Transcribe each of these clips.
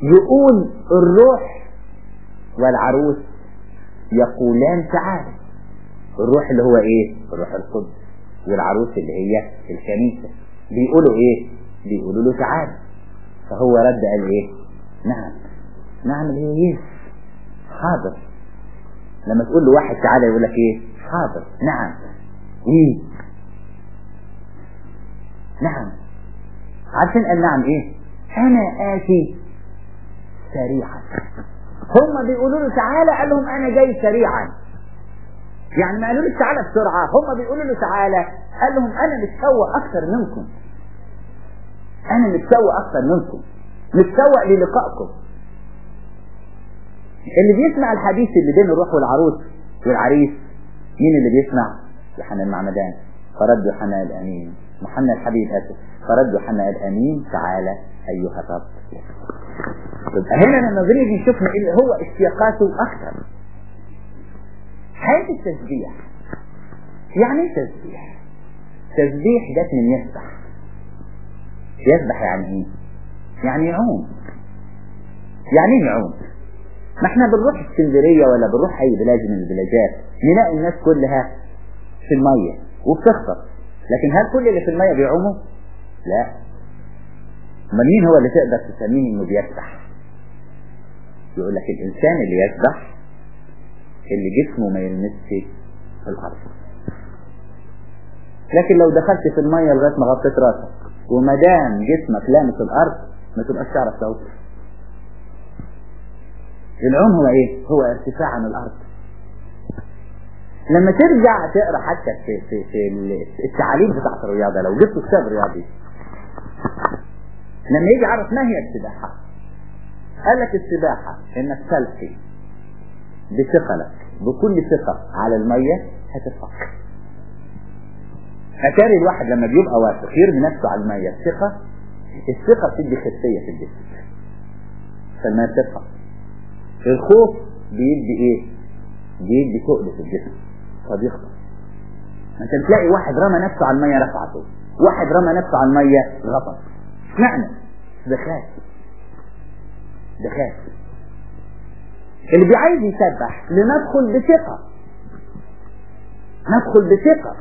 يقول الروح والعروس يقولان تعالى الروح اللي هو ايه الروح القدس والعروس اللي هي الكنيسة بيقولوا ايه بيقولوا له تعالى فهو رد قال ايه نعم نعم اللي هي يس حاضر لما تقول له واحد تعالى يقول لك ايه حاضر نعم ايه نعم عارفين قال نعم ايه انا اتي سريعا هم بيقولوا له تعالى قال لهم انا جاي سريعا يعني ما قالوا له تعالى بسرعة هم بيقولوا له تعالى قال لهم انا متسوى اكثر منكم انا متسوى اكثر منكم متسوى للقائكم اللي بيسمع الحديث اللي بين الروح والعروس والعريس مين اللي بيسمع يوحنا المعمدان فرد يوحنا الامين محمد الحبيب اسف فرد يوحنا الامين تعالى ايها الرب يبقى هنا لما بنيجي نشوف اللي هو اشتياقاته اكثر حياة التسبيح يعني ايه تسبيح تسبيح جت من يسبح يسبح يعني ايه يعني يعوم يعني ايه يعوم ما احنا بنروح اسكندرية ولا بنروح اي بلاد من البلادات نلاقي الناس كلها في المية وبتخسر لكن هل كل اللي في المية بيعوموا لا ما مين هو اللي تقدر تسميه انه بيسبح يقول لك الانسان اللي يسبح اللي جسمه ما يلمسش في الارض لكن لو دخلت في المية لغاية ما غطيت راسك وما دام جسمك لامس الارض ما تبقاش تعرف توصل العوم هو ايه هو ارتفاع عن الارض لما ترجع تقرا حتى في في في التعاليم بتاعت الرياضه لو جبت كتاب رياضي لما يجي يعرف ما هي السباحه قال لك السباحه انك تلقي بثقلك بكل ثقه على الميه هتفك اتاري الواحد لما بيبقى واثق يرمي نفسه على الميه الثقه الثقه بتدي خفيه في الجسم فالميه بتفك الخوف بيدي ايه بيدي ثقل في الجسم فبيخطر انت بتلاقي واحد رمى نفسه على الميه رفعته واحد رمى نفسه على الميه غطس معنى ده خاف ده خاف اللي بيعايز يسبح لندخل بثقة ندخل بثقة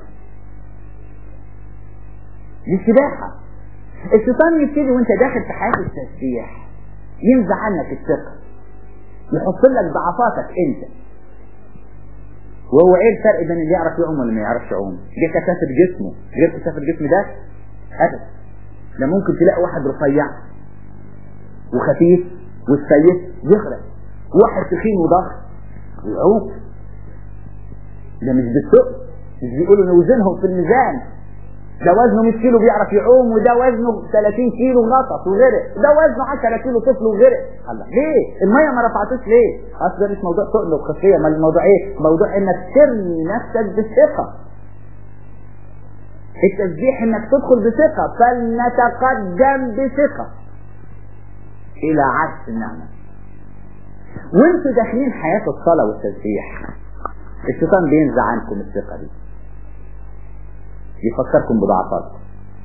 دي سباحة الشيطان يبتدي وانت داخل في حياة التسبيح ينزع عنك الثقة يحط لك ضعفاتك انت وهو ايه الفرق بين اللي يعرف يعوم واللي ما يعرفش يعوم جه كثافة جسمه غير كثافة الجسم ده ابدا ده ممكن تلاقي واحد رفيع وخفيف والسيف يغرق واحد تخين وضخم ويعوم ده مش بالثقل مش بيقولوا نوزنهم في الميزان ده وزنه 100 كيلو بيعرف يعوم وده وزنه 30 كيلو غطس وغرق ده وزنه 10 كيلو طفل وغرق الله ليه الميه ما رفعتوش ليه اصل ده مش موضوع ثقل وخفيه ما الموضوع ايه موضوع انك ترمي نفسك بالثقه التسبيح انك تدخل بثقه فلنتقدم بثقه الى عكس النعمه وانتوا داخلين حياه الصلاه والتسبيح الشيطان بينزع عنكم الثقه دي يفكركم بضعفاتكم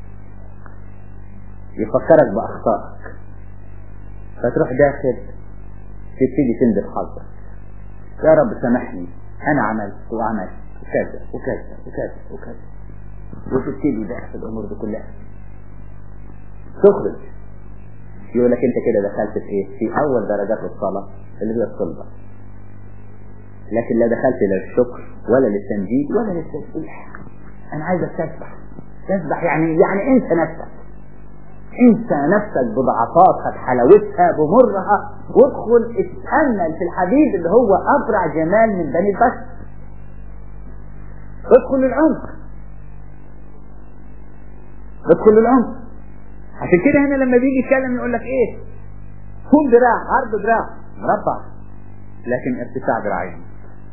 يفكرك بأخطائك فتروح داخل تبتدي تندب حظك يا رب سامحني أنا عملت وعملت وكذا وكذا وكذا وكذا وتبتدي بقى في الأمور دي كلها تخرج يقول لك أنت كده دخلت في إيه؟ في أول درجات الصلاة اللي هي الصلبة لكن لا دخلت لا للشكر ولا للتمجيد ولا للتسبيح انا عايزك تسبح تسبح يعني يعني انسى نفسك انسى نفسك بضعفاتها بحلاوتها بمرها وادخل اتأمل في الحبيب اللي هو ابرع جمال من بني البشر ادخل للعمق ادخل للعمق عشان كده هنا لما بيجي يتكلم يقول لك ايه طول دراع عرض دراع مربع لكن ارتفاع دراعين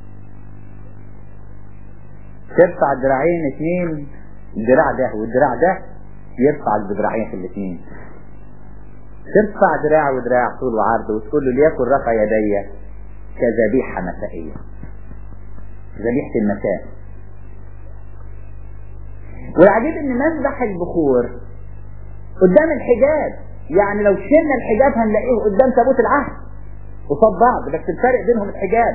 ترفع الدراعين اثنين الدراع ده والدراع ده يرفع الذراعين في الاثنين ترفع دراع ودراع طول وعرض وتقول له ليكن رفع يدي كذبيحة مسائية ذبيحة المساء والعجيب ان مذبح البخور قدام الحجاب يعني لو شلنا الحجاب هنلاقيه قدام تابوت العهد قصاد بعض بس الفرق بينهم الحجاب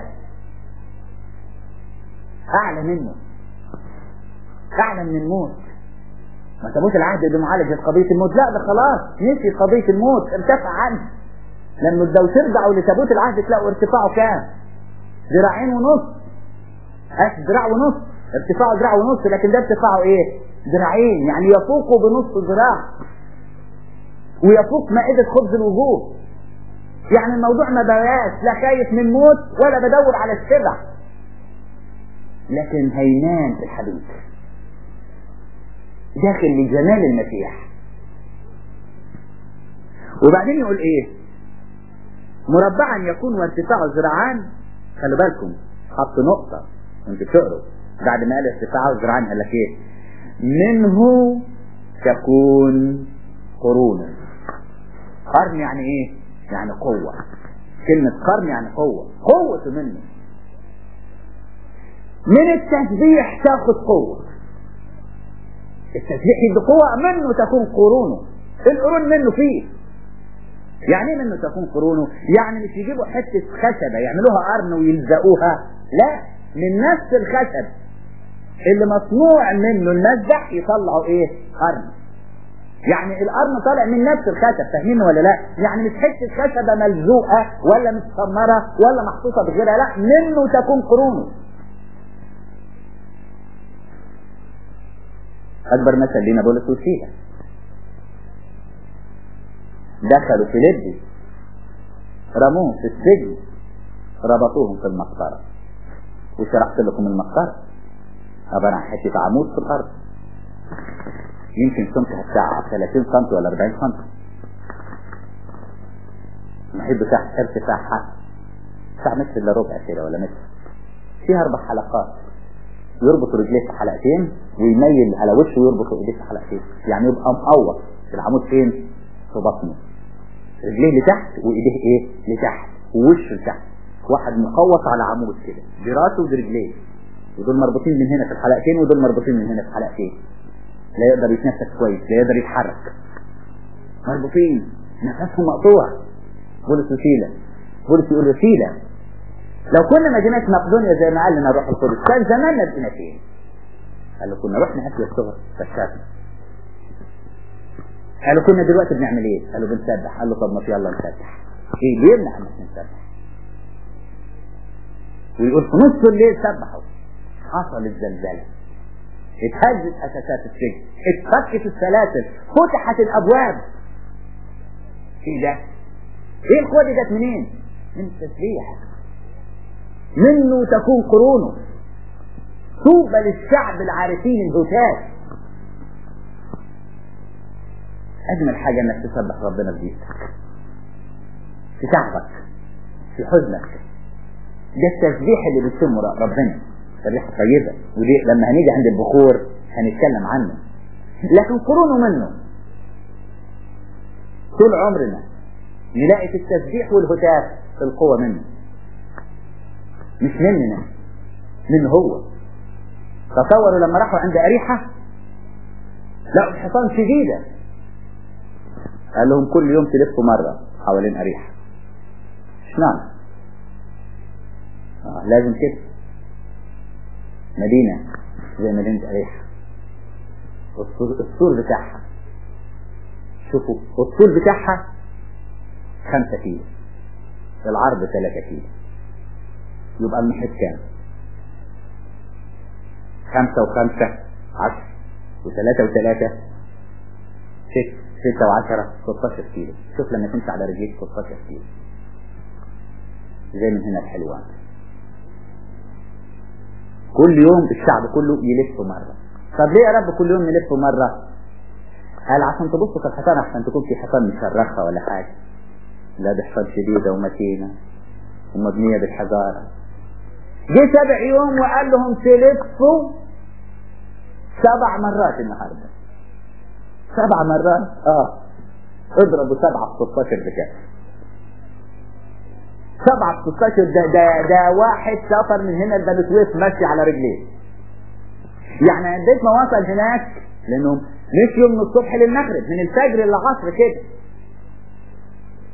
اعلى منه اعلى من الموت ما تابوت العهد اللي معالج قضية الموت لا ده خلاص نسي قضية الموت ارتفع عنه لما لو ترجعوا لتابوت العهد تلاقوا ارتفاعه كام ذراعين ونص اش ذراع ونص ارتفاعه ذراع ونص لكن ده ارتفاعه ايه ذراعين يعني يفوقه بنص ذراع ويفوق مائدة خبز الوجوه يعني الموضوع ما بقاش لا خايف من موت ولا بدور على الشبع لكن هينان في الحديث داخل لجمال المسيح وبعدين يقول ايه مربعا يكون وارتفاعه ذراعان خلي بالكم حط نقطة وانت بتقروا بعد ما قال ارتفاعه ذراعان قال لك ايه منه تكون قرون قرن يعني ايه يعني قوة كلمة قرن يعني قوة قوة منه من التسبيح تاخد قوة التسبيح يدي قوة منه تكون قرونه القرون منه فيه يعني ايه منه تكون قرونه يعني مش يجيبوا حتة خشبة يعملوها قرن ويلزقوها لا من نفس الخشب اللي مصنوع منه المذبح يطلعوا ايه قرن يعني القرن طالع من نفس الخشب فاهمين ولا لا يعني مش حته خشبه ملزوقه ولا متسمره ولا محطوطه بغيرها لا منه تكون قرونه اكبر مثل لنا بولس وسيله دخلوا في لبي رموهم في السجن ربطوهم في المقطرة وشرحت لكم المقطرة عبارة عن حتة عمود في الأرض يمكن سمكها بتاع 30 سم ولا 40 سم المحيط بتاع ارتفاعها بتاع متر الا ربع كده ولا متر فيها اربع حلقات يربط رجليه في حلقتين ويميل على وشه ويربط ايديه في حلقتين يعني يبقى مقوط العمود فين في بطنه رجليه لتحت وايديه ايه لتحت ووشه لتحت واحد مقوط على عمود كده براسه ورجليه ودول مربوطين من هنا في الحلقتين ودول مربوطين من هنا في الحلقتين لا يقدر يتنفس كويس لا يقدر يتحرك مربوطين نفسهم مقطوع بولس وسيلة بولس يقول وسيلة لو كنا ما جيناش مقدونيا زي ما قال لنا الروح القدس كان زماننا بقينا فين قال له كنا رحنا اسيا الصغر فشافنا قالوا كنا دلوقتي بنعمل ايه قالوا بنسبح قال له طب ما يلا نسبح ايه بيمنع ان احنا نسبح ويقول في نص الليل سبحوا حصلت زلزال اتهزت اساسات السجن اتفكت السلاسل فتحت الابواب ايه ده ايه القوه دي جت منين من التسبيح منه تكون قرونه طوبى للشعب العارفين الهتاف اجمل حاجه انك تسبح ربنا في بيتك في تعبك في حزنك ده التسبيح اللي بيسمه ربنا تسبيحه طيبه ودي لما هنيجي عند البخور هنتكلم عنه لكن قرونه منه طول عمرنا نلاقي في التسبيح والهتاف القوه منه مش مننا منه هو تصوروا لما راحوا عند أريحة لقوا الحصان شديدة قال لهم كل يوم تلفوا مرة حوالين أريحة اشمعنى آه لازم كده مدينة زي مدينة أريحة السور بتاعها شوفوا الطول بتاعها خمسة كيلو العرض ثلاثة كيلو يبقى المحيط كام خمسة وخمسة عشر وثلاثة وثلاثة ست ستة وعشرة 16 كيلو شوف لما تمشي على رجليك 16 كيلو زي من هنا الحلوان كل يوم الشعب كله يلف مرة طب ليه يا رب كل يوم نلف مرة قال عشان تبصوا في الحصان عشان تكون في حصان مشرخة ولا حاجة لا دي حصان شديدة ومتينة ومبنية بالحجارة جه سبع يوم وقال لهم تلفوا سبع مرات النهارده سبع مرات اه اضربوا سبعة في 16 بكام سبعة في 16 ده, ده, ده واحد سافر من هنا لبني سويف ماشي على رجليه يعني عديت ما وصل هناك لانهم مشيوا من الصبح للمغرب من الفجر للعصر كده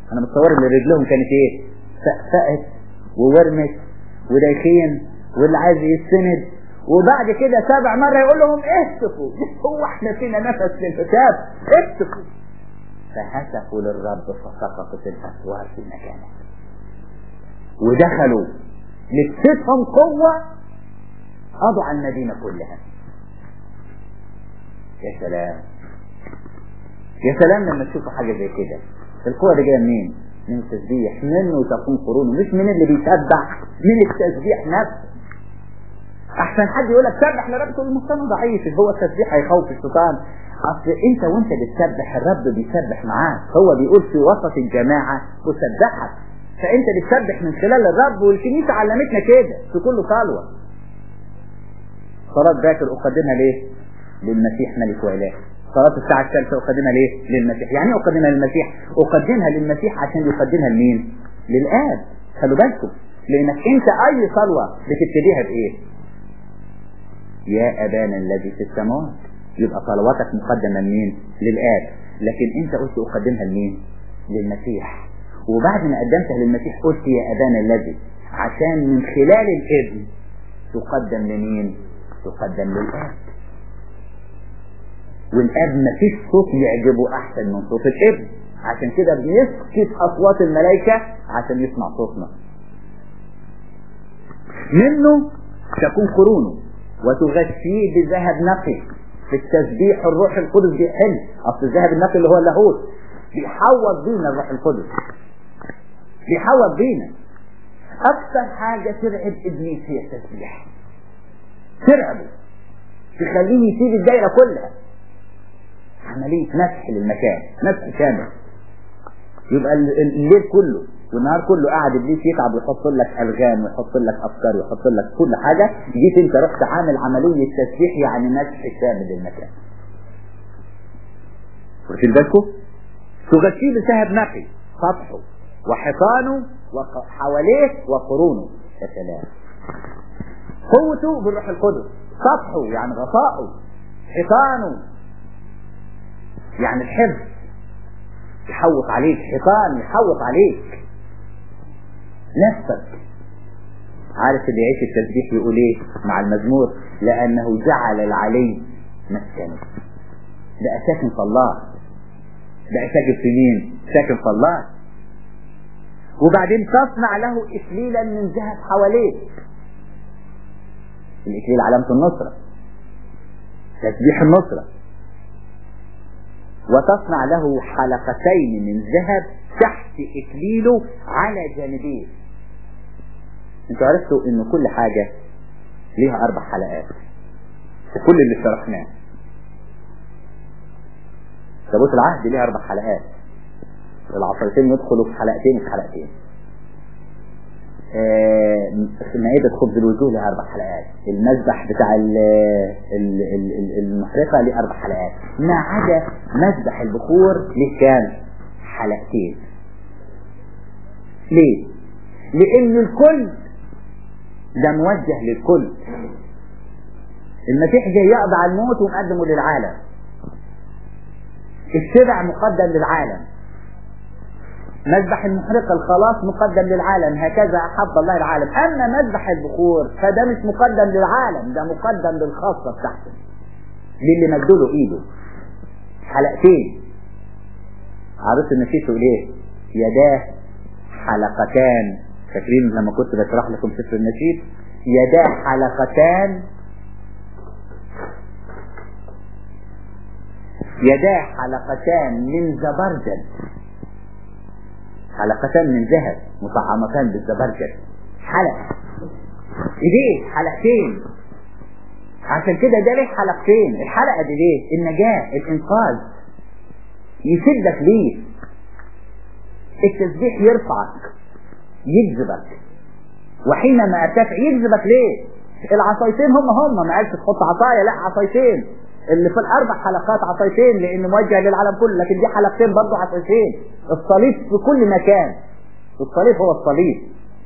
انا متصور ان رجلهم كانت ايه فقفقت وورمت ودايخين واللي عايز يستند وبعد كده سبع مرة يقول لهم اهتفوا هو احنا فينا نفس للكتاب اهتفوا فهتفوا للرب فسقطت الاسوار في مكانها ودخلوا لبستهم قوة قضوا على المدينة كلها يا سلام يا سلام لما تشوفوا حاجة زي كده القوة دي جاية منين؟ من التسبيح منه تكون قرونه مش من اللي بيسبح من التسبيح نفسه احسن حد يقول لك سبح لرب تقول المستوى ضعيف هو التسبيح هيخوف الشيطان اصل انت وانت بتسبح الرب بيسبح معاك هو بيقول في وسط الجماعة اسبحك فانت بتسبح من خلال الرب والكنيسة علمتنا كده في كل صلوة صلاة باكر اقدمها ليه للمسيح ملك واله صلاة الساعة الثالثة أقدمها ليه؟ للمسيح، يعني إيه أقدمها للمسيح؟ أقدمها للمسيح عشان يقدمها لمين؟ للآب، خلوا بالكم، لأنك أنت أي صلوة بتبتديها بإيه؟ يا أبانا الذي في السماوات، يبقى صلواتك مقدمة لمين؟ للآب، لكن أنت قلت أقدمها لمين؟ للمسيح، وبعد ما قدمتها للمسيح قلت يا أبانا الذي، عشان من خلال الابن تقدم لمين؟ تقدم للآب. والاب مفيش صوت يعجبه احسن من صوت الابن عشان كده بيسكت اصوات الملائكة عشان يسمع صوتنا منه تكون قرونه وتغشيه بذهب نقي في التسبيح الروح القدس بيحل اصل الذهب النقي اللي هو اللاهوت بيحوط بينا الروح القدس بيحوط بينا اكثر حاجة ترعب ابليس هي التسبيح ترعبه تخليه يسيب الدايرة كلها عملية مسح للمكان مسح كامل يبقى الليل كله والنهار كله قاعد ابليس يتعب ويحط لك الغام ويحط لك افكار ويحط لك كل حاجة جيت انت رحت عامل عملية تسبيح يعني مسح كامل للمكان واخدين بالكم؟ تغشيه بذهب نقي سطحه وحيطانه وحواليه وقرونه يا سلام قوته بالروح القدس سطحه يعني غطاءه حيطانه يعني الحفظ يحوط عليك حيطان يحوط عليك نفسك عارف اللي يعيش التسبيح يقول ايه مع المزمور لانه جعل العلي مسكنه بقى ساكن في الله بقى ساكن في مين ساكن في الله وبعدين تصنع له اكليلا من ذهب حواليه الاكليل علامة النصرة تسبيح النصرة وتصنع له حلقتين من ذهب تحت اكليله على جانبيه انتوا عرفتوا ان كل حاجة ليها اربع حلقات وكل اللي شرحناه تابوت العهد ليه اربع حلقات العصايتين يدخلوا في حلقتين في حلقتين آه مائدة خبز الوجوه لها أربع حلقات المذبح بتاع ال ال ال المحرقة ليه أربع حلقات ما عدا مذبح البخور ليه كام حلقتين ليه لأن الكل ده موجه للكل المسيح جاي يقضي على الموت ومقدمه للعالم السبع مقدم للعالم مذبح المحرقة الخلاص مقدم للعالم هكذا أحب الله العالم أما مذبح البخور فده مش مقدم للعالم ده مقدم للخاصة بتاعته للي مدوله إيده حلقتين عرفت النسيت تقول إيه يداه حلقتان فاكرين لما كنت بشرح لكم سفر النشيد يداه حلقتان يداه حلقتان من زبرجد حلقتان من ذهب مطعمتان بالزبرجد حلقة ايديه حلقتين عشان كده ده ليه حلقتين الحلقة دي ليه النجاة الانقاذ يشدك ليه التسبيح يرفعك يجذبك وحينما ارتفع يجذبك ليه العصايتين هم هم ما قالش تحط عصاية لا عصايتين اللي في الاربع حلقات عصايتين لان موجه للعالم كله لكن دي حلقتين برضه عصايتين الصليب في كل مكان الصليب هو الصليب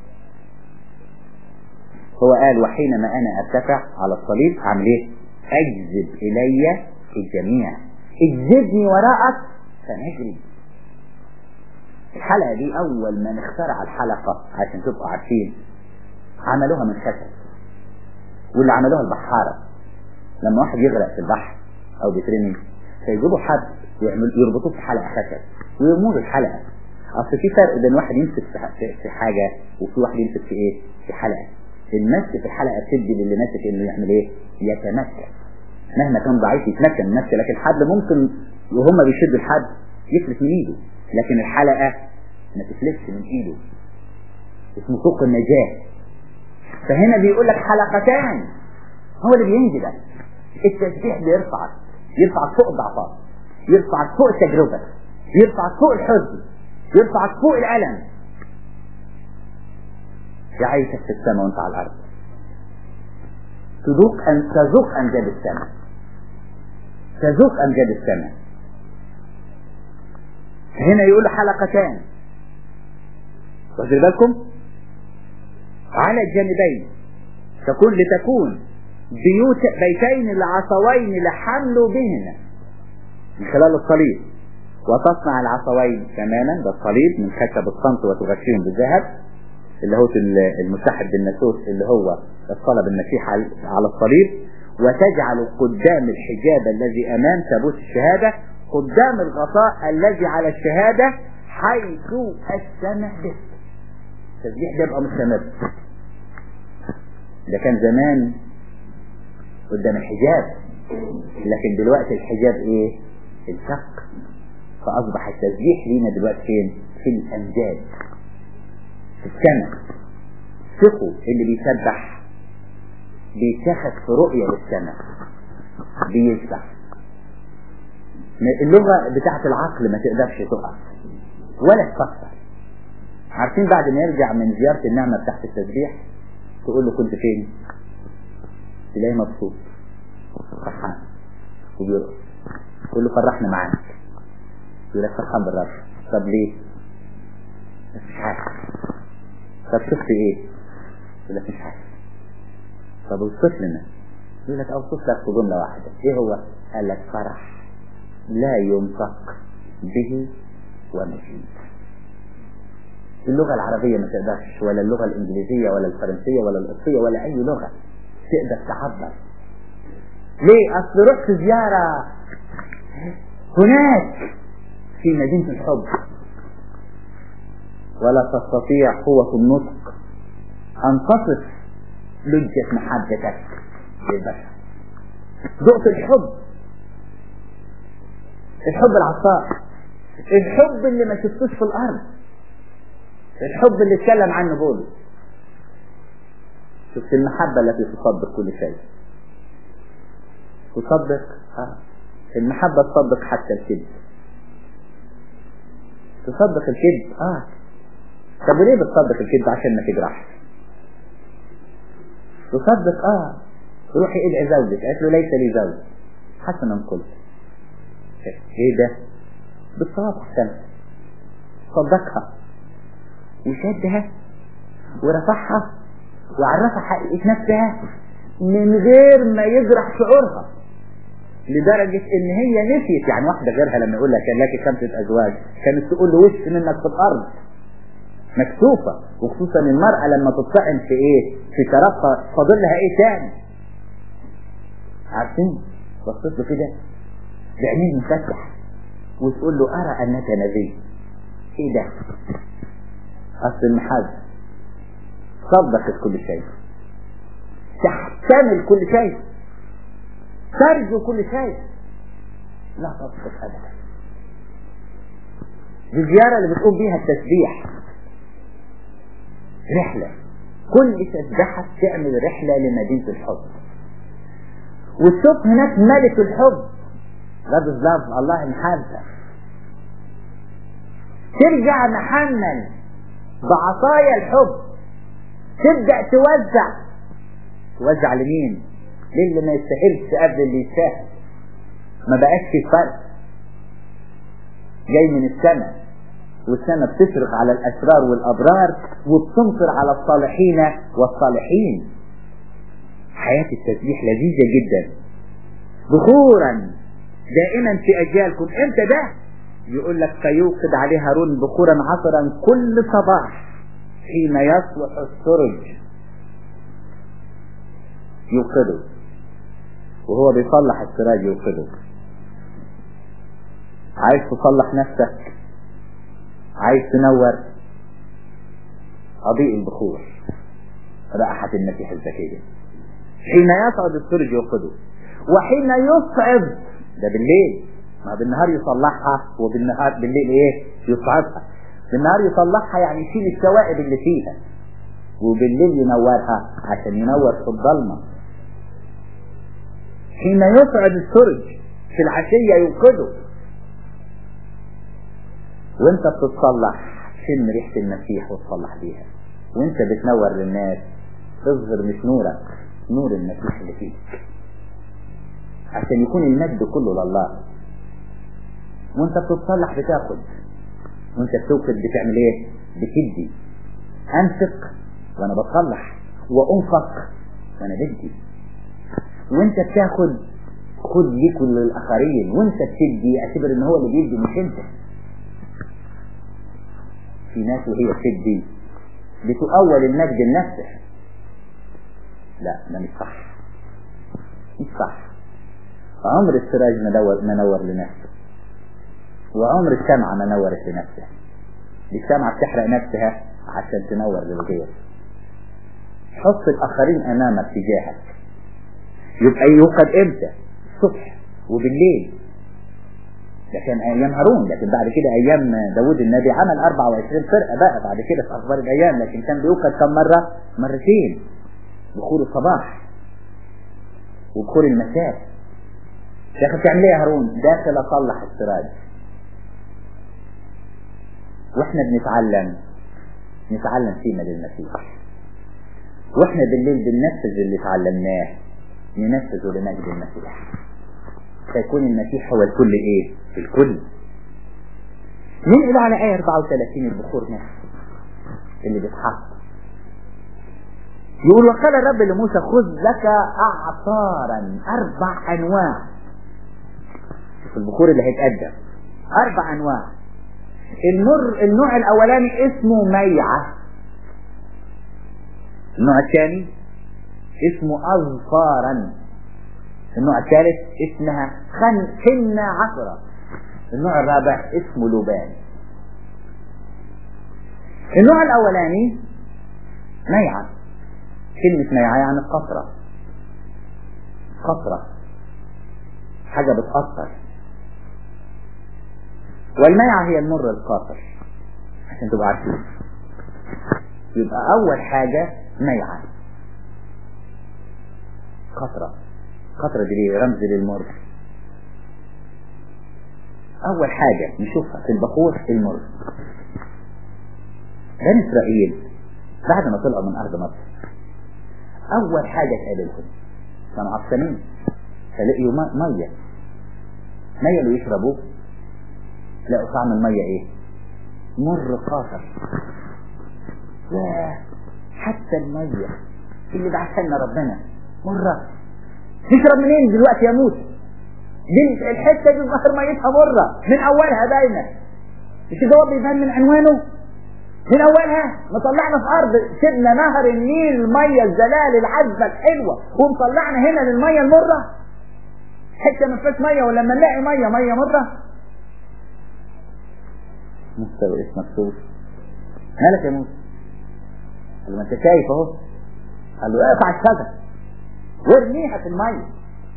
هو قال وحينما انا ارتفع على الصليب اعمل ايه اجذب الي الجميع اجذبني وراءك فنجري الحلقة دي أول ما نخترع الحلقة عشان تبقوا عارفين عملوها من خشب واللي عملوها البحارة لما واحد يغرق في البحر أو بيترمي فيجيبوا حد ويعمل يربطوه في حلقة خشب ويرموه الحلقة أصل في فرق بين واحد يمسك في حاجة وفي واحد يمسك في إيه؟ في حلقة المسك في الحلقة بتدي للي ماسك إنه يعمل إيه؟ يتمكن مهما كان ضعيف يتمكن من نفسه لكن الحبل ممكن وهم بيشدوا الحبل يفلت من ايده لكن الحلقة ما تفلتش من ايده اسمه سوق النجاة فهنا بيقول لك حلقتان هو اللي بينجدك التسبيح بيرفعك يرفعك فوق الضعفات يرفعك فوق التجربة يرفعك فوق الحزن يرفعك فوق الألم يعيشك في السماء وانت على الأرض تذوق أن تذوق أمجاد السماء تذوق أمجاد السماء هنا يقول حلقتان واخد بالكم على الجانبين تكون لتكون بيوت بيتين لعصوين لحملوا بهن من خلال الصليب وتصنع العصوين كمانا ده الصليب من خشب الصمت وتغشيهم بالذهب اللي هو المتحد بالناسوس اللي هو الصلب المسيح على الصليب وتجعل قدام الحجاب الذي امام تابوت الشهادة قدام الغطاء الذي على الشهادة حيث السمع به التسبيح ده يبقى مستمر ده كان زمان قدام الحجاب لكن دلوقتي الحجاب ايه الشق فاصبح التسبيح لينا دلوقتي فين في الامجاد في السماء ثقوا اللي بيسبح بيتاخد في رؤية للسماء بيسبح اللغة بتاعت العقل ما تقدرش تقف ولا تفكر عارفين بعد ما يرجع من زيارة النعمة بتاعت التسبيح تقول له كنت فين تلاقيه مبسوط فرحان وبيرقص تقول له فرحنا معاك يقول لك فرحان بالرب طب ليه مش عارف طب شفت ايه يقول لك مش عارف طب اوصف لنا يقول لك اوصف لك في جملة واحدة ايه هو قال لك فرح لا ينطق به ومجيد اللغة العربية ما تقدرش ولا اللغة الإنجليزية ولا الفرنسية ولا القبطية ولا أي لغة تقدر تعبر ليه أصل رحت زيارة هناك في مدينة الحب ولا تستطيع قوة النطق أن تصف لجة محبتك للبشر ذقت الحب الحب العطاء الحب اللي ما شفتوش في الأرض الحب اللي اتكلم عنه بولس شفت المحبة التي تصدق كل شيء تصدق آه. المحبة تصدق حتى الكذب تصدق الكذب اه طب وليه بتصدق الكذب عشان ما تجرحش تصدق اه روحي ادعي زوجك قالت له ليس لي زوج حسنا قلت ايه ده بالصواب احسن صدقها وشدها ورفعها وعرفها حقيقة نفسها من غير ما يجرح شعورها لدرجة ان هي نسيت يعني واحدة غيرها لما يقول لها كان لك خمسة ازواج كانت تقول له وش منك في الارض مكسوفة وخصوصا المرأة لما تطعن في ايه في شرفها فاضل لها ايه تاني عارفين بصيت له كده بعينيه مفتح وتقول له ارى انك نبي ايه ده اصل المحبة صدقت كل شيء تحتمل كل شيء ترجو كل شيء لا تصدق ابدا دي الزيارة اللي بتقوم بيها التسبيح رحلة كل تسبيحة تعمل رحلة لمدينة الحب وتشوف هناك ملك الحب غد الظرف الله المحبة ترجع محمل بعصايا الحب تبدأ توزع توزع لمين للي ما يستاهلش قبل اللي يستاهل ما بقاش في فرق جاي من السماء والسماء بتشرق على الأشرار والأبرار وبتمطر على الصالحين والصالحين حياة التسبيح لذيذة جدا بخورا دائما في أجيالكم امتى ده يقول لك فيوقد عليه هارون بخورا عصرا كل صباح حين يصلح السرج يوقده وهو بيصلح السراج يوقده عايز تصلح نفسك عايز تنور أضيء البخور رائحة المسيح الزكية حين يصعد السرج يوقده وحين يصعد ده بالليل ما بالنهار يصلحها وبالنهار بالليل ايه يصعدها بالنهار يصلحها يعني يشيل الشوائب اللي فيها وبالليل ينورها عشان ينور في الضلمة حين يصعد السرج في العشية يوقده وانت بتتصلح شم ريحة المسيح وتصلح بيها وانت بتنور للناس تظهر مش نورك نور المسيح اللي فيك عشان يكون المجد كله لله وانت بتتصلح بتاخد وانت بتوقد بتعمل ايه بتدي انفق وانا بتصلح وانفق وانا بدي وانت بتاخد خد ليك وللاخرين وانت بتدي اعتبر ان هو اللي بيدي مش انت في ناس وهي بتدي بتؤول المجد لنفسها لا ده مش صح مش صح عمر السراج منور, منور لنفسه وعمر الشمعة ما نورت لنفسها دي الشمعة بتحرق نفسها عشان تنور للغير حط الآخرين أمامك تجاهك يبقى يوقد إمتى الصبح وبالليل ده كان أيام هارون لكن بعد كده أيام داود النبي عمل 24 فرقة بقى بعد كده في أخبار الأيام لكن كان بيوقد كم مرة مرتين بخور الصباح وبخور المساء داخل تعمل ايه يا هارون داخل اصلح السراج واحنا بنتعلم نتعلم فيما للمسيح واحنا بالليل بننفذ اللي اتعلمناه ننفذه لمجد المسيح فيكون المسيح هو الكل ايه الكل ننقل على آية 34 البخور نفسه اللي بيتحط يقول وقال الرب لموسى خذ لك أعطارا أربع أنواع في البخور اللي هيتقدم أربع أنواع المر النوع الأولاني اسمه ميعة النوع الثاني اسمه أظفارا النوع الثالث اسمها خن حنة عصرة النوع الرابع اسمه لبان النوع الأولاني ميعة كلمة ميعة يعني قطرة قطرة حاجة بتقطر والميعة هي المر القاطر عشان تبقى عارفين يبقى أول حاجة ميعة قطرة قطرة دي رمز للمر أول حاجة نشوفها في البخور المر بني إسرائيل بعد ما طلعوا من أرض مصر أول حاجة تقابلهم كانوا عطشانين فلقيوا مية مية اللي يشربوه لقوا طعم المية ايه مر قاطر ياه حتى المية اللي بعثلنا ربنا مرة نشرب منين دلوقتي يا موسى دي الحتة دي ظهر ميتها مرة من أولها باينة مش الجواب بيبان من عنوانه من أولها مطلعنا في أرض سيبنا نهر النيل المية الزلال العذبة الحلوة ومطلعنا هنا للمية المرة حتة ما فيهاش مية ولما نلاقي مية مية مرة مستوى اسمك صوت مالك يا موسى قال له ما انت شايف اهو قال له اقطع الشجر وارميها في المية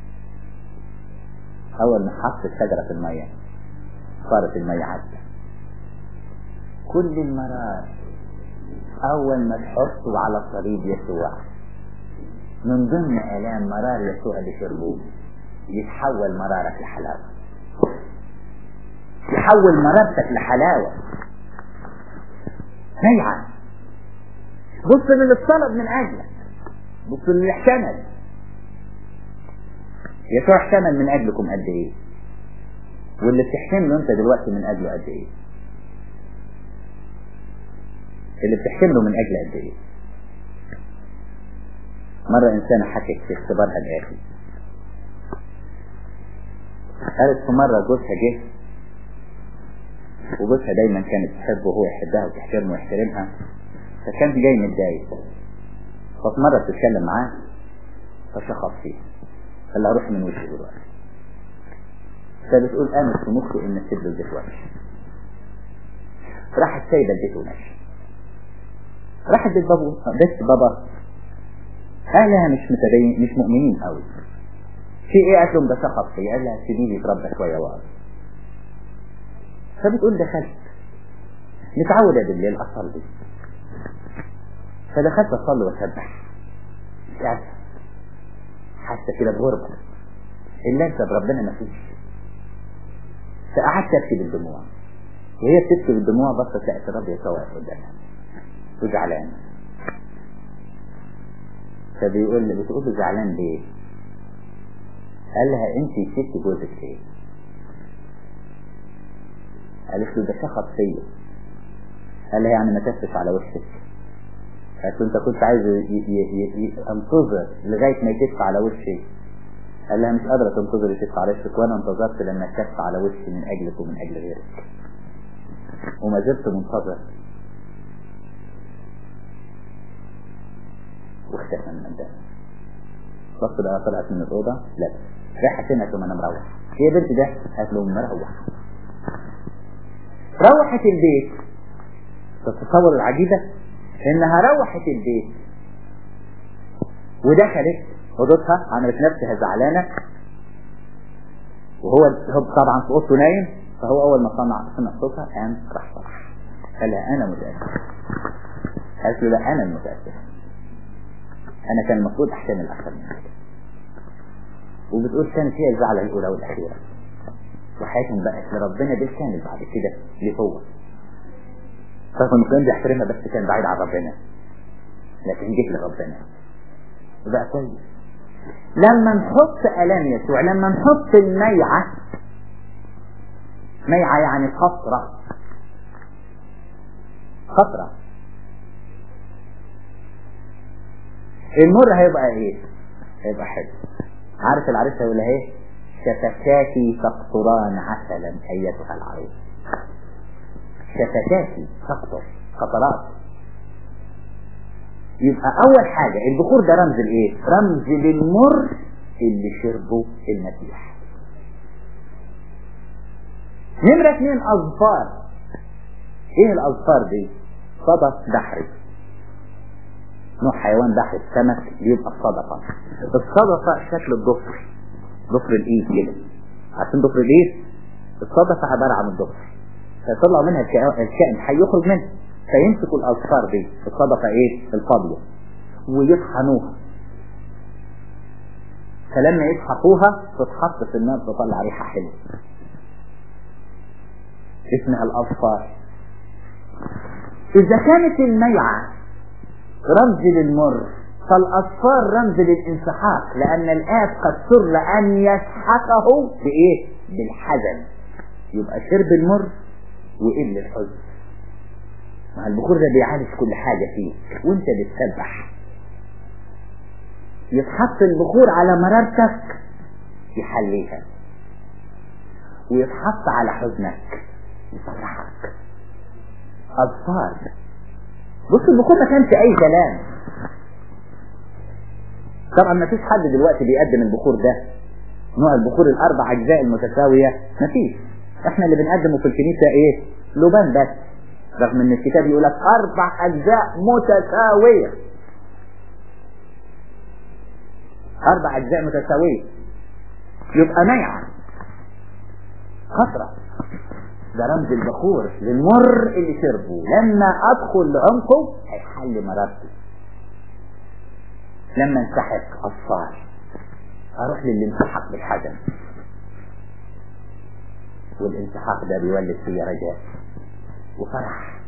اول ما حط الشجرة في المية صارت المية عذبة كل المرار اول ما تحطه على الصليب يسوع من ضمن الام مرار يسوع اللي شربوه يتحول مرارك لحلاوه يحول مرارتك لحلاوه ميعة بص للي اتصلب من اجلك بص للي احتمل يسوع احتمل من اجلكم قد ايه واللي بتحتمله انت دلوقتي من اجله قد ايه اللي بتحتمله من اجل قد ايه مرة انسانة حكت في اختبارها الاتي قالت في مرة جوزها جه وجوزها دايما كانت تحبه وهو يحبها وتحترمه ويحترمها فكان جاي متضايق ففي مرة بتتكلم معاه فشخص فيه قال لها روح من وشي دلوقتي فبتقول قامت في مخي ان الست البيت وحش راحت سايبه البيت وماشيه راحت بيت بابا بيت بابا اهلها مش متدين مش مؤمنين قوي في ايه قالت لهم ده شخص فيه قال لها سيبيني يتربى شويه وقت فبتقول دخلت متعودة بالليل أصلي فدخلت أصلي وأسبح مش قادرة حاسة كده بغربة إلا أنت بربنا ما فيش فقعدت أبكي بالدموع وهي بتبكي بالدموع بصت لقت الرب يسوع واقف قدامها وزعلان فبيقول لي بتقول له زعلان ليه؟ قال لها أنت سبت جوزك ليه؟ قالت له ده شخص فيا قال لها يعني ما تفتش على وشك قالت له انت كنت عايز انتظر لغاية ما يتف على وشي قال لها مش قادرة تنتظر يتف على وشك وانا انتظرت لما يتف على وشي من اجلك ومن اجل غيرك وما زلت منتظر واختفى من قدامي بص بقى طلعت من الأوضة لا رايحة فين قالت له ما انا مروح هي بنت ده قالت له مروح روحت البيت تتصور العجيبة انها روحت البيت ودخلت اوضتها عملت نفسها زعلانة وهو هو طبعا في اوضته نايم فهو اول ما سمع سمع صوتها قام راح صرح قال لها انا متأسف قالت له لا انا المتأسف انا كان المفروض احتمل اكثر من كده وبتقول كانت هي الزعلة الاولى والاخيرة وحياتهم بقت لربنا بالكامل بعد كده ليه هو رغم انه كان بيحترمها بس كان بعيد عن ربنا لكن جه لربنا وبقى كويس لما نحط الام يسوع لما نحط الميعة ميعة يعني قطرة قطرة المر هيبقى ايه هيبقى حلو عارف العريس هيقول ايه شفتاكي تقطران عسلا ايتها العريس شفتاكي تقطر قطرات يبقى اول حاجة البخور ده رمز الايه رمز للمر اللي شربه المسيح نمرة اثنين اظفار ايه الاظفار دي صدى بحري نوع حيوان بحري السمك بيبقى الصدقة الصدقة شكل الضفر ضفر الايد كده عارفين ضفر الايد الصدقة عبارة عن الضفر فيطلع منها الكائن هيخرج منها فيمسكوا الاظفار دي الصدقة ايه الفاضية ويطحنوها فلما يسحقوها تتحط في النار تطلع ريحة حلوة اسمها الاظفار اذا كانت الميعة رمز للمر فالاصفار رمز للانسحاق لان الاب قد سر ان يسحقه بايه بالحزن يبقى شرب المر وقل الحزن مع البخور ده بيعالج كل حاجة فيك وانت بتسبح يتحط البخور على مرارتك يحليها ويتحط على حزنك يفرحك أظفار بص البخور ما كانش أي كلام طبعا ما فيش حد دلوقتي بيقدم البخور ده نوع البخور الأربع أجزاء المتساوية ما فيش احنا اللي بنقدمه في الكنيسة ايه لبان بس رغم ان الكتاب يقول لك اربع اجزاء متساوية اربع اجزاء متساوية يبقى ميعة خطرة ده رمز البخور للمر اللي شربه لما ادخل لعمقه هيحل مرارته لما انسحق اصفار اروح للي انسحق بالحزن والانسحاق ده بيولد فيه رجاء وفرح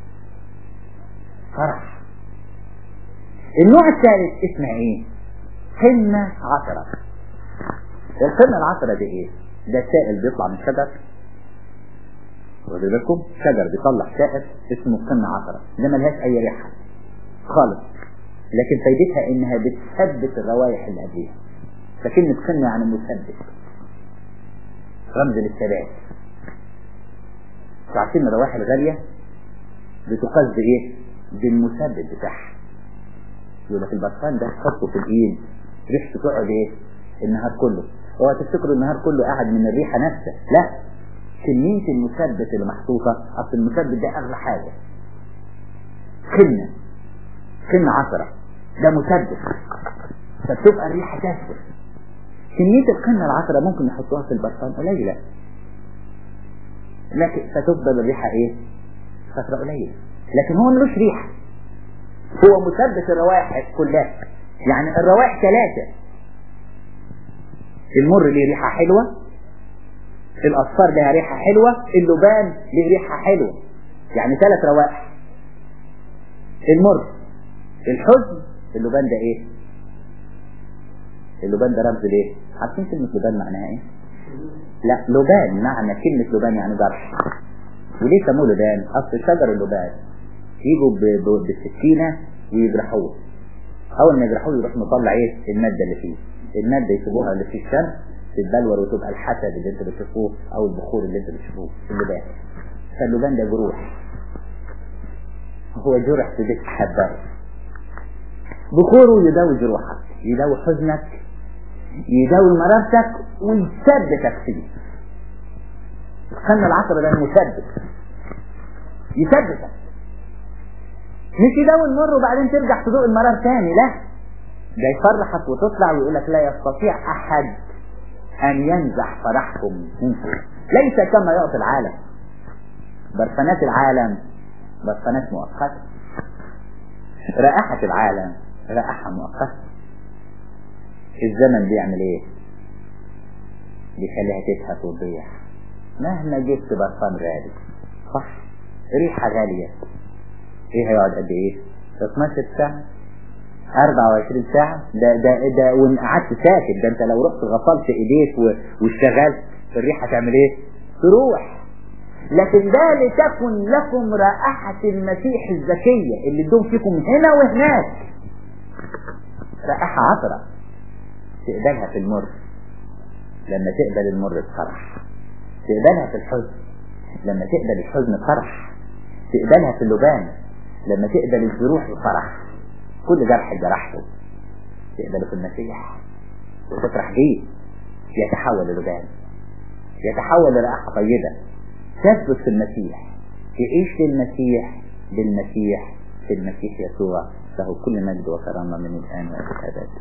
فرح النوع الثالث اسمه ايه قمة عطرة القمة العطرة دي ايه ده سائل بيطلع من شجر واخد بالكم شجر بيطلع سائل اسمه قمة عطرة ده ملهاش اي ريحة خالص لكن فايدتها انها بتثبت الروائح اللي قبليها فكلمة قمة يعني مثبت رمز للثبات عارفين الروائح الغالية بتقاس بايه بالمثبت بتاعها يقول لك البرفان ده تحطه في الايد ريحته تقعد ايه النهار كله هو تفتكروا النهار كله قاعد من الريحة نفسها لا كمية المثبت اللي محطوطة اصل المثبت ده اغلى حاجة قنة قنة عشرة ده مثبت فبتبقى الريحة تثبت كمية القنة العشرة ممكن يحطوها في البرفان قليلة لكن فتفضل الريحة ايه فترة قليلة لكن هو ملوش ريحة هو مثبت الروائح كلها يعني الروائح ثلاثة المر ليه ريحة حلوة الأصفار لها ريحة حلوة اللبان ليه ريحة حلوة يعني ثلاث روائح المر الحزن اللبان ده ايه اللبان ده رمز ليه عارفين كلمة لبان معناها ايه لا لبان معنى كلمة لبان يعني جرح وليه سموه لبان اصل شجر اللبان يجوا بالسكينة ويجرحوه اول ما يجرحوه يروح مطلع ايه المادة اللي فيه المادة يسيبوها اللي في الشمس تتبلور وتبقى الحسد اللي انتوا بتشوفوه او البخور اللي انتوا بتشوفوه اللبان فاللبان ده جروح هو جرح في بيت حبايب بخوره يداوي جروحك يداوي حزنك يداوي مرارتك ويثبتك فيه خلنا العصر ده المثبت يثبتك مش يداوي المر وبعدين ترجع تدوق المرار تاني لا ده يفرحك وتطلع ويقول لك لا يستطيع احد ان ينزح فرحكم منكم ليس كما يعطي العالم برفانات العالم برفانات مؤقتة رائحة العالم رائحة مؤقتة الزمن بيعمل ايه بيخليها تزهق وتضيع مهما جبت برفان غالي صح ريحة غالية ايه هيقعد قد ايه 12 ساعة 24 ساعة ده ده ده وان قعدت ساكت ده انت لو رحت غسلت ايديك واشتغلت الريحة تعمل ايه تروح لكن ده لتكن لكم رائحة المسيح الزكية اللي تدوم فيكم هنا وهناك رائحة عطرة تقبلها في المر لما تقبل المر بفرح تقبلها في الحزن لما تقبل الحزن بفرح تقبلها في اللبان لما تقبل الجروح بفرح كل جرح جرحته تقبله في المسيح وتفرح بيه يتحول للبان يتحول لرائحة طيبة تثبت في المسيح تعيش للمسيح بالمسيح في المسيح يسوع له كل مجد وكرامة من الآن وإلى الأبد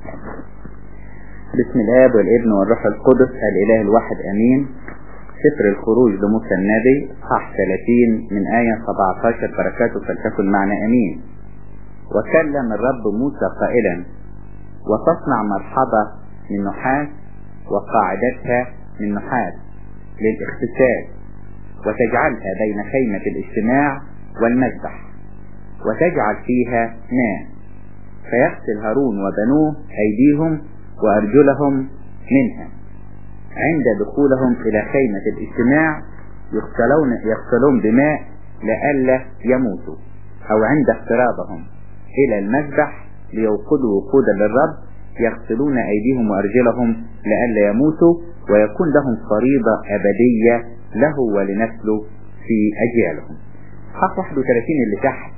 بسم الآب والابن والروح القدس الإله الواحد أمين سفر الخروج لموسى النبي صح 30 من آية 17 بركاته فلتكن معنا أمين وكلم الرب موسى قائلا وتصنع مرحبة من نحاس وقاعدتها من نحاس للاغتسال وتجعلها بين خيمة الاجتماع والمذبح وتجعل فيها ماء فيغسل هارون وبنوه أيديهم وأرجلهم منها عند دخولهم إلى خيمة الاجتماع يغسلون, يغسلون بماء لئلا يموتوا أو عند اقترابهم إلى المذبح ليوقدوا وقودا للرب يغسلون أيديهم وأرجلهم لئلا يموتوا ويكون لهم فريضة أبدية له ولنسله في أجيالهم صح 31 اللي تحت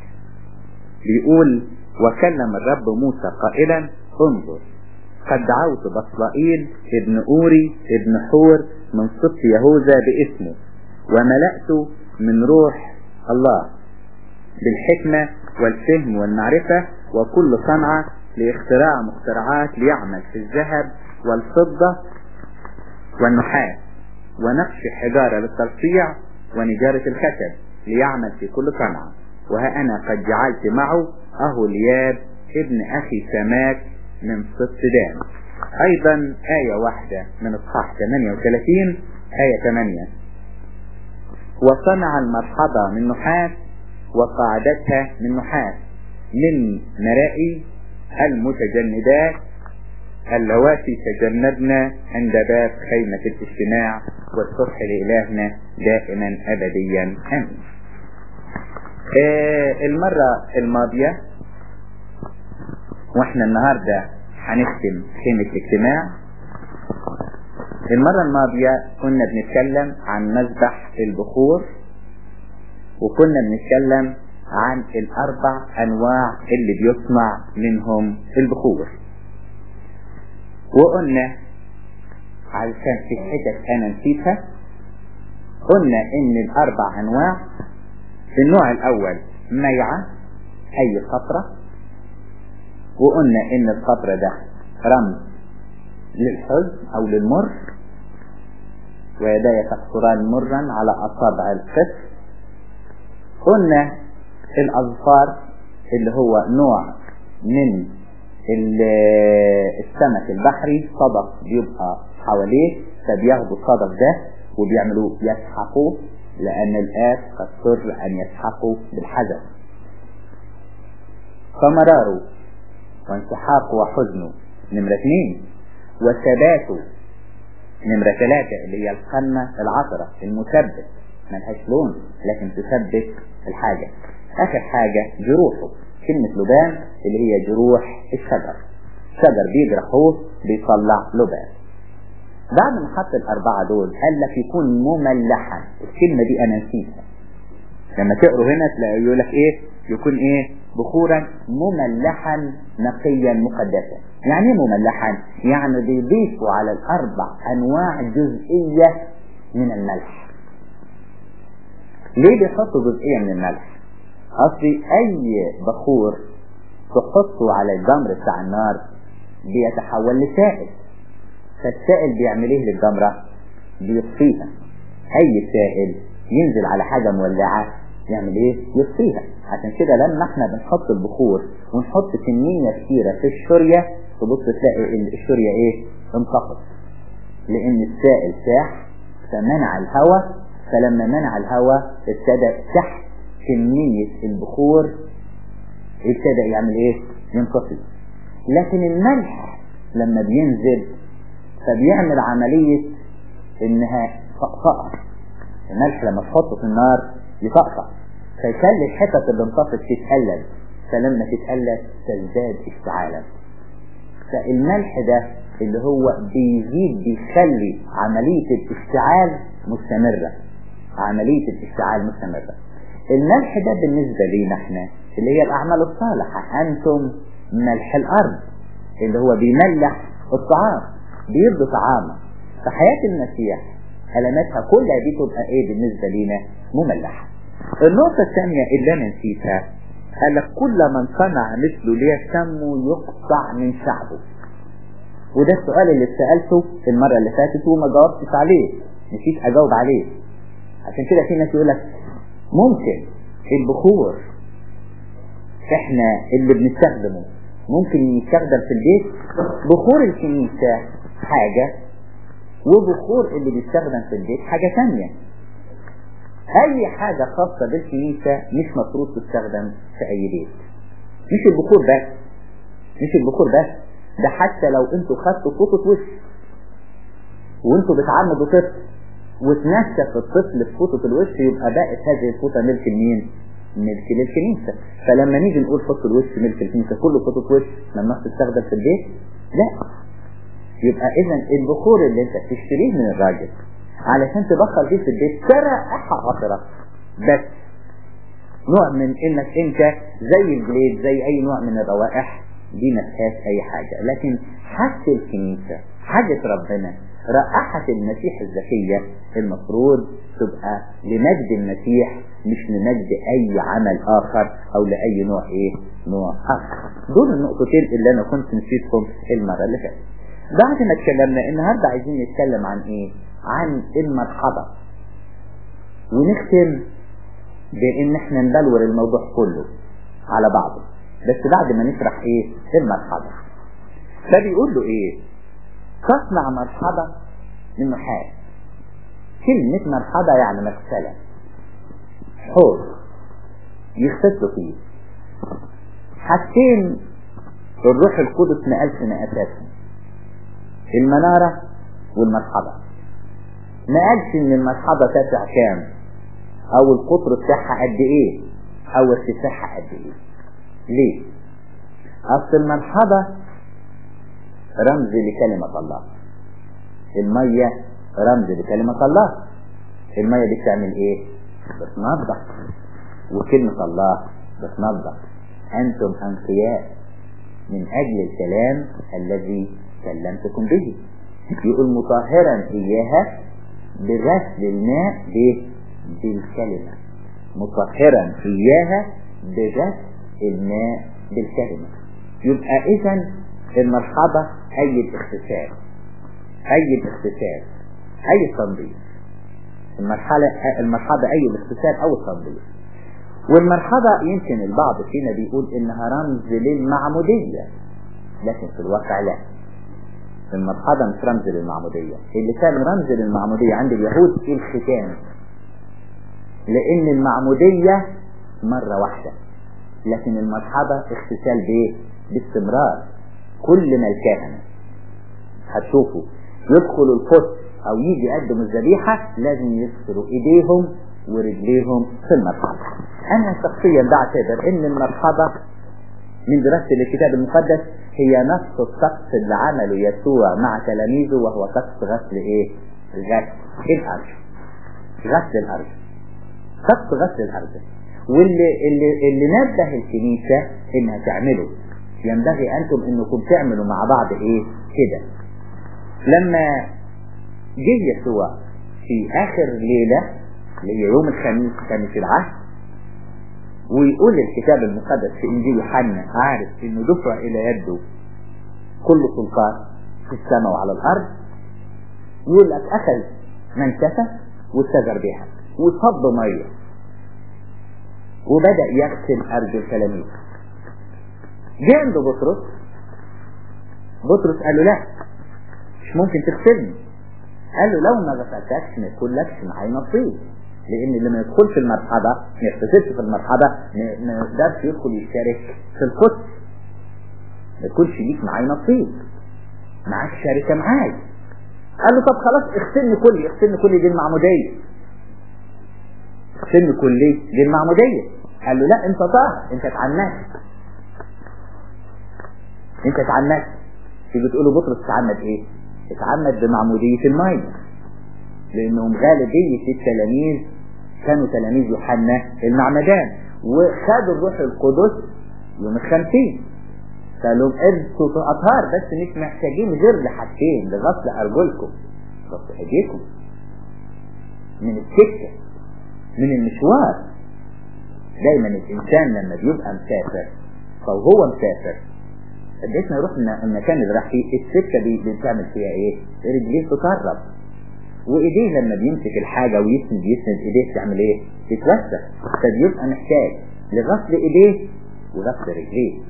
بيقول وكلم الرب موسى قائلا انظر قد دعوت بصرائيل ابن أوري ابن حور من سبط يهوذا باسمه وملأت من روح الله بالحكمة والفهم والمعرفة وكل صنعة لاختراع مخترعات ليعمل في الذهب والفضة والنحاس ونقش حجارة للترصيع ونجارة الخشب ليعمل في كل صنعة وها أنا قد جعلت معه أهولياب ابن أخي سماك من صف دان أيضا آية واحدة من إصحاح 38 آية 8 وصنع المرحضة من نحاس وقاعدتها من نحاس من مرائي المتجندات اللواتي تجندنا عند باب خيمة الاجتماع والصبح لإلهنا دائما أبديا آمين آه المرة الماضية واحنا النهاردة هنختم خيمة الاجتماع المرة الماضية كنا بنتكلم عن مذبح البخور وكنا بنتكلم عن الاربع انواع اللي بيصنع منهم البخور وقلنا علشان في حتت انا نسيتها قلنا ان الاربع انواع النوع الاول ميعة اي قطرة وقلنا ان القطرة ده رمز للحزن او للمر ويداي تقصران مرا على اصابع القسم قلنا الاظفار اللي هو نوع من السمك البحري صدف بيبقى حواليه فبياخدوا الصدف ده وبيعملوا يسحقوه لأن الآب قد سر أن يسحقوا بالحذر فمراره وانسحاقه وحزنه نمرة اثنين وثباته نمرة ثلاثة اللي هي القمة العطرة المثبت ملهاش لون لكن تثبت الحاجة آخر حاجة جروحه كلمة لبان اللي هي جروح الشجر شجر بيجرح هو بيطلع لبان بعد ما حط الأربعة دول قال لك يكون مملحا الكلمة دي أنا نسيتها لما تقروا هنا تلاقوا يقول لك إيه يكون إيه بخورا مملحا نقيا مقدسا يعني ايه مملحا يعني بيضيفوا على الأربع أنواع جزئية من الملح ليه بيحطوا جزئية من الملح أصلي أي بخور تحطه على الجمر بتاع النار بيتحول لسائل فالسائل بيعمل ايه للجمرة بيطفيها اي سائل ينزل على حاجة مولعة يعمل ايه يطفيها عشان كده لما احنا بنحط البخور ونحط كمية كثيرة في الشورية تبص تلاقي الشورية ايه انطفت لان السائل ساح فمنع الهواء فلما منع الهواء ابتدى تحت كمية البخور ابتدى يعمل ايه ينطفي لكن الملح لما بينزل فبيعمل عملية انها فقفقة الملح لما تحطه في النار يفقفق فيخلي الحتت اللي انطفت تتقلب فلما تتقلب تزداد اشتعالا فالملح ده اللي هو بيزيد بيخلي عملية الاشتعال مستمرة عملية الاشتعال مستمرة الملح ده بالنسبة لينا احنا اللي هي الأعمال الصالحة أنتم ملح الأرض اللي هو بيملح الطعام بيرضي طعامه فحياة المسيح علاماتها كلها دي تبقى ايه بالنسبة لينا مملحة النقطة الثانية اللي انا نسيتها قال لك كل من صنع مثله ليسمه يقطع من شعبه وده السؤال اللي اتسألته المرة اللي فاتت وما جاوبتش عليه نسيت اجاوب عليه عشان كده في ناس يقول لك ممكن البخور احنا اللي بنستخدمه ممكن يستخدم في البيت بخور الكنيسة حاجة وبخور اللي بيستخدم في البيت حاجة ثانية اي حاجة خاصة بالكنيسة مش مفروض تستخدم في اي بيت مش البخور بس مش البخور بس ده حتى لو انتوا خدتوا فوطة وش وانتوا بتعمدوا طفل وتنشف الطفل في فوطة الوش يبقى بقت هذه الفوطة ملك لمين؟ ملك للكنيسة فلما نيجي نقول فوطة الوش ملك الكنيسة كله فوطة وش لما تستخدم في البيت لا يبقى اذا البخور اللي انت تشتريه من الراجل علشان تبخر بيه في البيت كرائحة أخرى بس نوع من انك انت زي البليد زي اي نوع من الروائح دي ما فيهاش اي حاجة لكن حاجة الكنيسة حاجة ربنا رائحة المسيح الذكية المفروض تبقى لمجد المسيح مش لمجد اي عمل اخر او لاي نوع ايه نوع اخر دول النقطتين اللي انا كنت نسيتهم المرة اللي فاتت بعد ما اتكلمنا النهاردة عايزين نتكلم عن ايه عن المرحبة ونختم بان احنا ندلور الموضوع كله على بعضه بس بعد ما نشرح ايه المرحبة فبيقول له ايه تصنع مرحبة من نحاس كلمة مرحبة يعني مغسلة حوض يغتسلوا فيه حاجتين الروح القدس ما قالش مقاساتهم المنارة والمرحبة ما قالش ان المرحبة تسع كام او القطر بتاعها قد ايه او ارتفاعها قد ايه ليه اصل المرحبة رمز لكلمة الله المية رمز لكلمة الله المية دي بتعمل ايه بتنظف وكلمة الله بتنظف أنتم أنقياء من أجل الكلام الذي كلمتكم به يقول مطهرا إياها بغسل الماء بالكلمة مطهرا إياها بغسل الماء بالكلمة يبقى إذا المرحبة أي الاغتسال أي الاغتسال أي التنظيف المرحلة المرحبة أي الاغتسال أو التنظيف والمرحبة يمكن البعض فينا بيقول إنها رمز للمعمودية لكن في الواقع لا المرحبة مش رمز للمعمودية اللي كان رمز للمعمودية عند اليهود الختان لأن المعمودية مرة واحدة لكن المرحبة اغتسال بايه باستمرار كل ما الكهنة هتشوفوا يدخلوا القدس او يجي يقدموا الذبيحة لازم يغسلوا ايديهم ورجليهم في المرحبة انا شخصيا بعتبر ان المرحبة من دراستي للكتاب المقدس هي نفس الطقس اللي عمله يسوع مع تلاميذه وهو طقس غسل ايه غسل الارض غسل الارض طقس غسل الارض واللي اللي اللي نبه الكنيسة انها تعمله ينبغي انتم انكم تعملوا مع بعض ايه كده لما جه يسوع في اخر ليلة اللي هي يوم الخميس خميس العهد ويقول الكتاب المقدس في انجيل يوحنا عارف انه دفع الى يده كل سلطان في السماء وعلى الارض يقول لك اخذ منكسة واستجر بها وصب ميه وبدأ يغسل أرجل التلاميذ جه عند بطرس بطرس قال له لا مش ممكن تغسلني قال له لو ما غسلتكش ما يكونلكش معايا نصيب لان اللي ما يدخلش المرحبة ما يغتسلش في المرحبة ما يقدرش يدخل يشترك في القدس ما يكونش ليك معايا نصيب معاك شركة معايا قال له طب خلاص اغسلني كلي اغسلني كلي دي المعمودية اغسلني كلي دي المعمودية قال له لا انت طاهر انت اتعنت انت اتعنت تيجي تقول له بطرس اتعمد ايه اتعمد بمعمودية المية لانهم غالبية التلاميذ كانوا تلاميذ يوحنا المعمدان وخدوا الروح القدس يوم الخمسين قال لهم انتوا اطهار بس مش محتاجين غير لحاجتين لغسل ارجلكم غسل ايديكم من السكه من المشوار دايما الانسان لما بيبقى مسافر فهو مسافر قديش ما يروح المكان اللي راح فيه السكه دي بتعمل فيها ايه؟ رجليه تقرب وايديه لما بيمسك الحاجه ويسند يسند ايديه تعمل ايه؟ تتوسع فبيبقى محتاج لغسل ايديه وغسل رجليه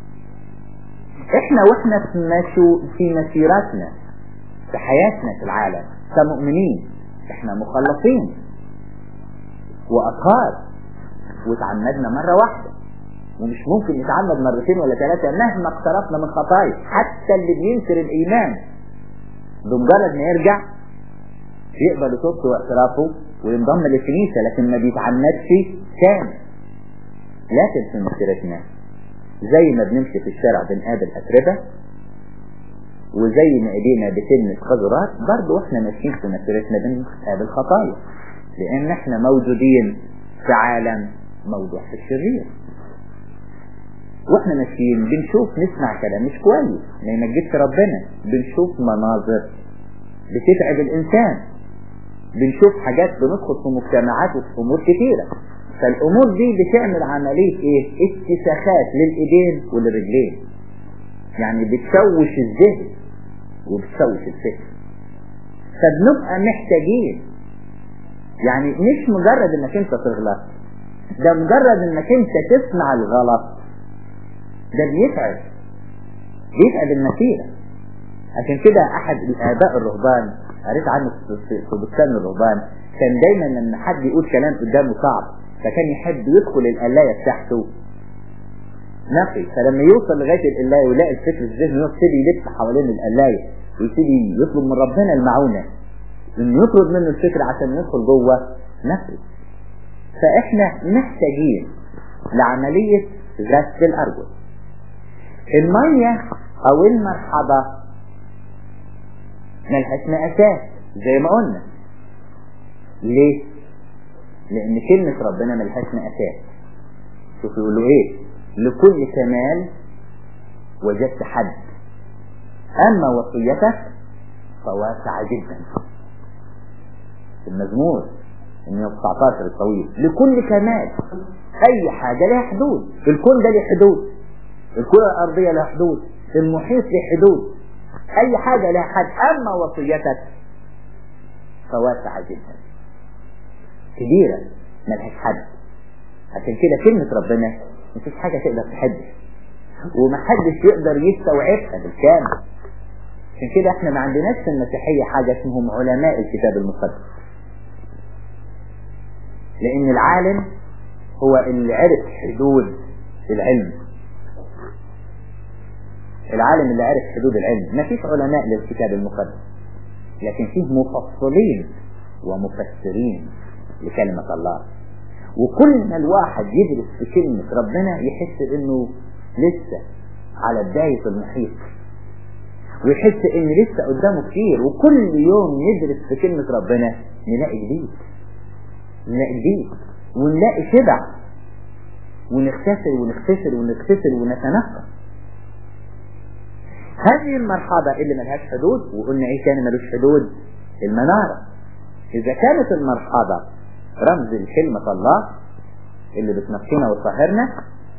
احنا واحنا في مشو في مسيرتنا في حياتنا في العالم كمؤمنين احنا مخلصين واطهار وتعمدنا مرة واحدة ومش ممكن نتعمد مرتين ولا ثلاثة مهما اقترفنا من خطايا حتى اللي بينكر الايمان بمجرد ما يرجع يقبل توبته واعترافه وينضم للكنيسة لكن ما بيتعمدش كامل لكن في مسيرتنا زي ما بنمشي في الشارع بنقابل أتربة وزي ما ايدينا بتلمس قذرات برضه واحنا ماشيين في مسيرتنا بنقابل خطايا لان احنا موجودين في عالم موضوع في الشرير واحنا ماشيين بنشوف نسمع كلام مش كويس ما يمجدش ربنا بنشوف مناظر بتتعب الانسان بنشوف حاجات بندخل في مجتمعات وفي امور كتيره فالامور دي بتعمل عمليه ايه اتساخات للايدين وللرجلين يعني بتشوش الذهن وبتشوش الفكر فبنبقى محتاجين يعني مش مجرد انك انت تغلط ده مجرد انك انت تسمع الغلط ده بيتعب بيتعب المسيرة عشان كده احد الاباء الرهبان قريت عنه في بستان الرهبان كان دايما لما حد يقول كلام قدامه صعب فكان يحب يدخل القلاية بتاعته نقي فلما يوصل لغاية القلاية ويلاقي الفكر في ذهنه يبتدي يلف حوالين القلاية ويبتدي يطلب من ربنا المعونة انه يطلب منه الفكر عشان يدخل جوه نفسه فاحنا محتاجين لعملية غسل الارجل المية او المرحبة ملهاش مقاسات زي ما قلنا ليه لان كلمة ربنا ملهاش مقاسات شوف يقول له ايه لكل كمال وجدت حد اما وصيتك فواسعة جدا المزمور 119 الطويل لكل كمال اي حاجة لها حدود الكون ده له حدود الكرة الارضية لها حدود المحيط له حدود اي حاجة لها حد اما وصيتك فواسعة جدا كبيرة ملهاش حد عشان كده كلمة ربنا مفيش حاجة تقدر تحدث ومحدش يقدر يستوعبها بالكامل عشان كده احنا ما عندناش في المسيحية حاجة اسمهم علماء الكتاب المقدس لان العالم هو اللي عرف حدود العلم العالم اللي عرف حدود العلم ما فيش علماء للكتاب المقدس لكن فيه مفصلين ومفسرين لكلمة الله وكل ما الواحد يدرس في كلمة ربنا يحس انه لسه على بداية المحيط ويحس ان لسه قدامه كتير وكل يوم ندرس في كلمة ربنا نلاقي جديد نلاقي جديد ونلاقي شبع ونغتسل ونغتسل ونغتسل ونتنفس هذه المرحلة اللي ملهاش حدود وقلنا ايه كان ملوش حدود المنارة اذا كانت المرحلة رمز لكلمة الله اللي بتنقينا وتطهرنا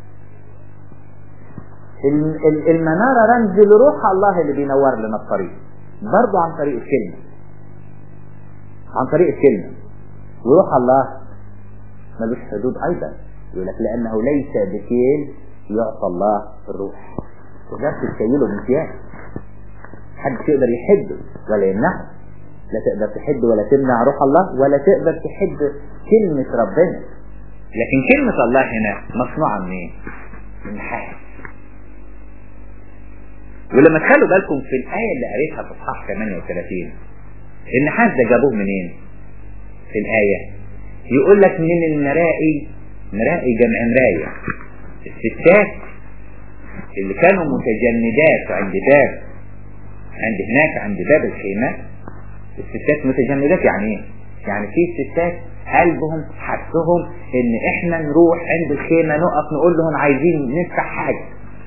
المنارة رمز لروح الله اللي بينور لنا الطريق برضه عن طريق الكلمة عن طريق الكلمة وروح الله ملوش حدود ايضا يقول لك لانه ليس بكيل يعطى الله الروح تقدر تتخيله بامتياز محدش يقدر يحده ولا يمنعه لا تقدر تحد ولا تمنع روح الله ولا تقدر تحد كلمة ربنا لكن كلمة الله هنا مصنوعة من ايه؟ من نحاس ولما تخلوا بالكم في الآية اللي قريتها في اصحاح 38 النحاس ده جابوه منين؟ في الآية يقول لك من المرائي مرائي جمع مراية الستات اللي كانوا متجندات عند باب عند هناك عند باب الخيمة الستات متجندات يعني ايه؟ يعني في ستات قلبهم حسهم ان احنا نروح عند الخيمة نقف نقول لهم عايزين نفتح حاجة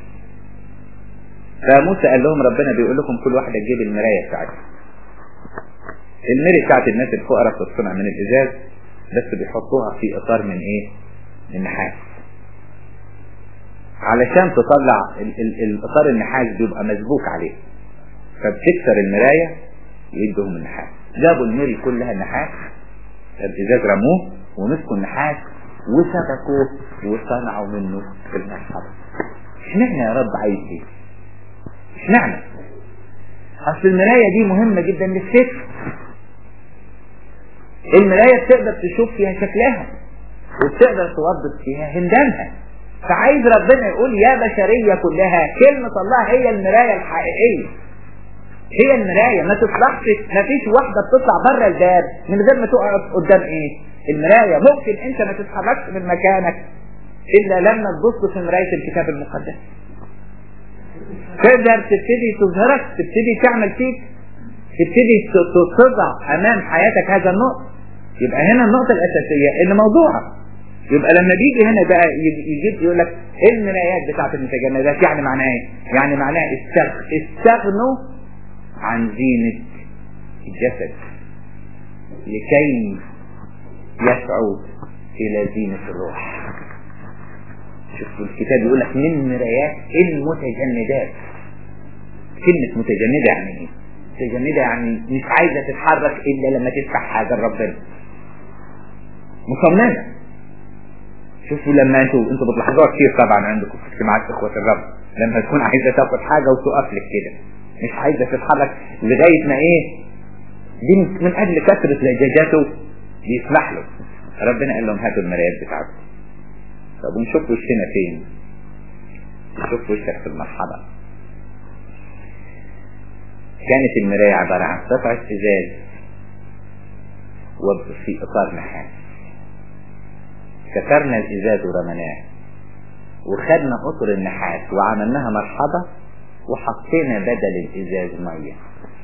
فموسى قال لهم ربنا بيقول لكم كل واحدة تجيب المراية بتاعتها المراية بتاعت الناس الفقراء بتتصنع من الازاز بس بيحطوها في اطار من ايه من نحاس علشان تطلع ال ال الاطار النحاس بيبقى مسبوك عليه فبتكسر المراية ويدهم النحاس جابوا المري كلها نحاس الازاز رموه ومسكوا النحاس وسبكوه وصنعوا منه المرحبا اشمعنى يا رب عايز ايه اشمعنى اصل المراية دي مهمة جدا للفكر المراية بتقدر تشوف فيها شكلها وبتقدر توضب فيها هندامها فعايز ربنا يقول يا بشرية كلها كلمة الله هي المراية الحقيقية هي المراية ما تطلعش ما فيش واحدة بتطلع بره الباب من غير ما تقف قدام ايه المراية ممكن انت ما تتحركش من مكانك الا لما تبص في مراية الكتاب المقدس تقدر تبتدي تظهرك تبتدي تعمل فيك تبتدي تضع امام حياتك هذا النقط يبقى هنا النقطة الاساسية ان موضوعك يبقى لما بيجي هنا بقى يجيب يقول لك ايه المرايات بتاعت المتجمدات يعني معناها ايه يعني معناها استغ... استغنوا عن زينة الجسد لكي يسعوا الى زينة الروح شوفوا الكتاب يقول لك من مرايات المتجمدات كلمة متجمدة يعني ايه متجمدة يعني مش عايزة تتحرك الا لما تفتح حاجة لربنا مصممة شوفوا لما انتوا انتوا بتلاحظوها كتير طبعا عندكم في اجتماعات اخوة الرب لما تكون عايزة تاخد حاجة وتقف لك كده مش عايزة تتحرك لغاية ما ايه دي من اجل كثرة لجاجاته بيسمح له ربنا قال لهم هاتوا المرايات بتاعتكم طب ونشوف وشنا فين نشوف وشك في المرحلة كانت المراية عبارة عن قطعة ازاز وفي اطار نحاس كسرنا الازاز ورمناه وخدنا قطر النحاس وعملناها مرحبا وحطينا بدل الازاز ميه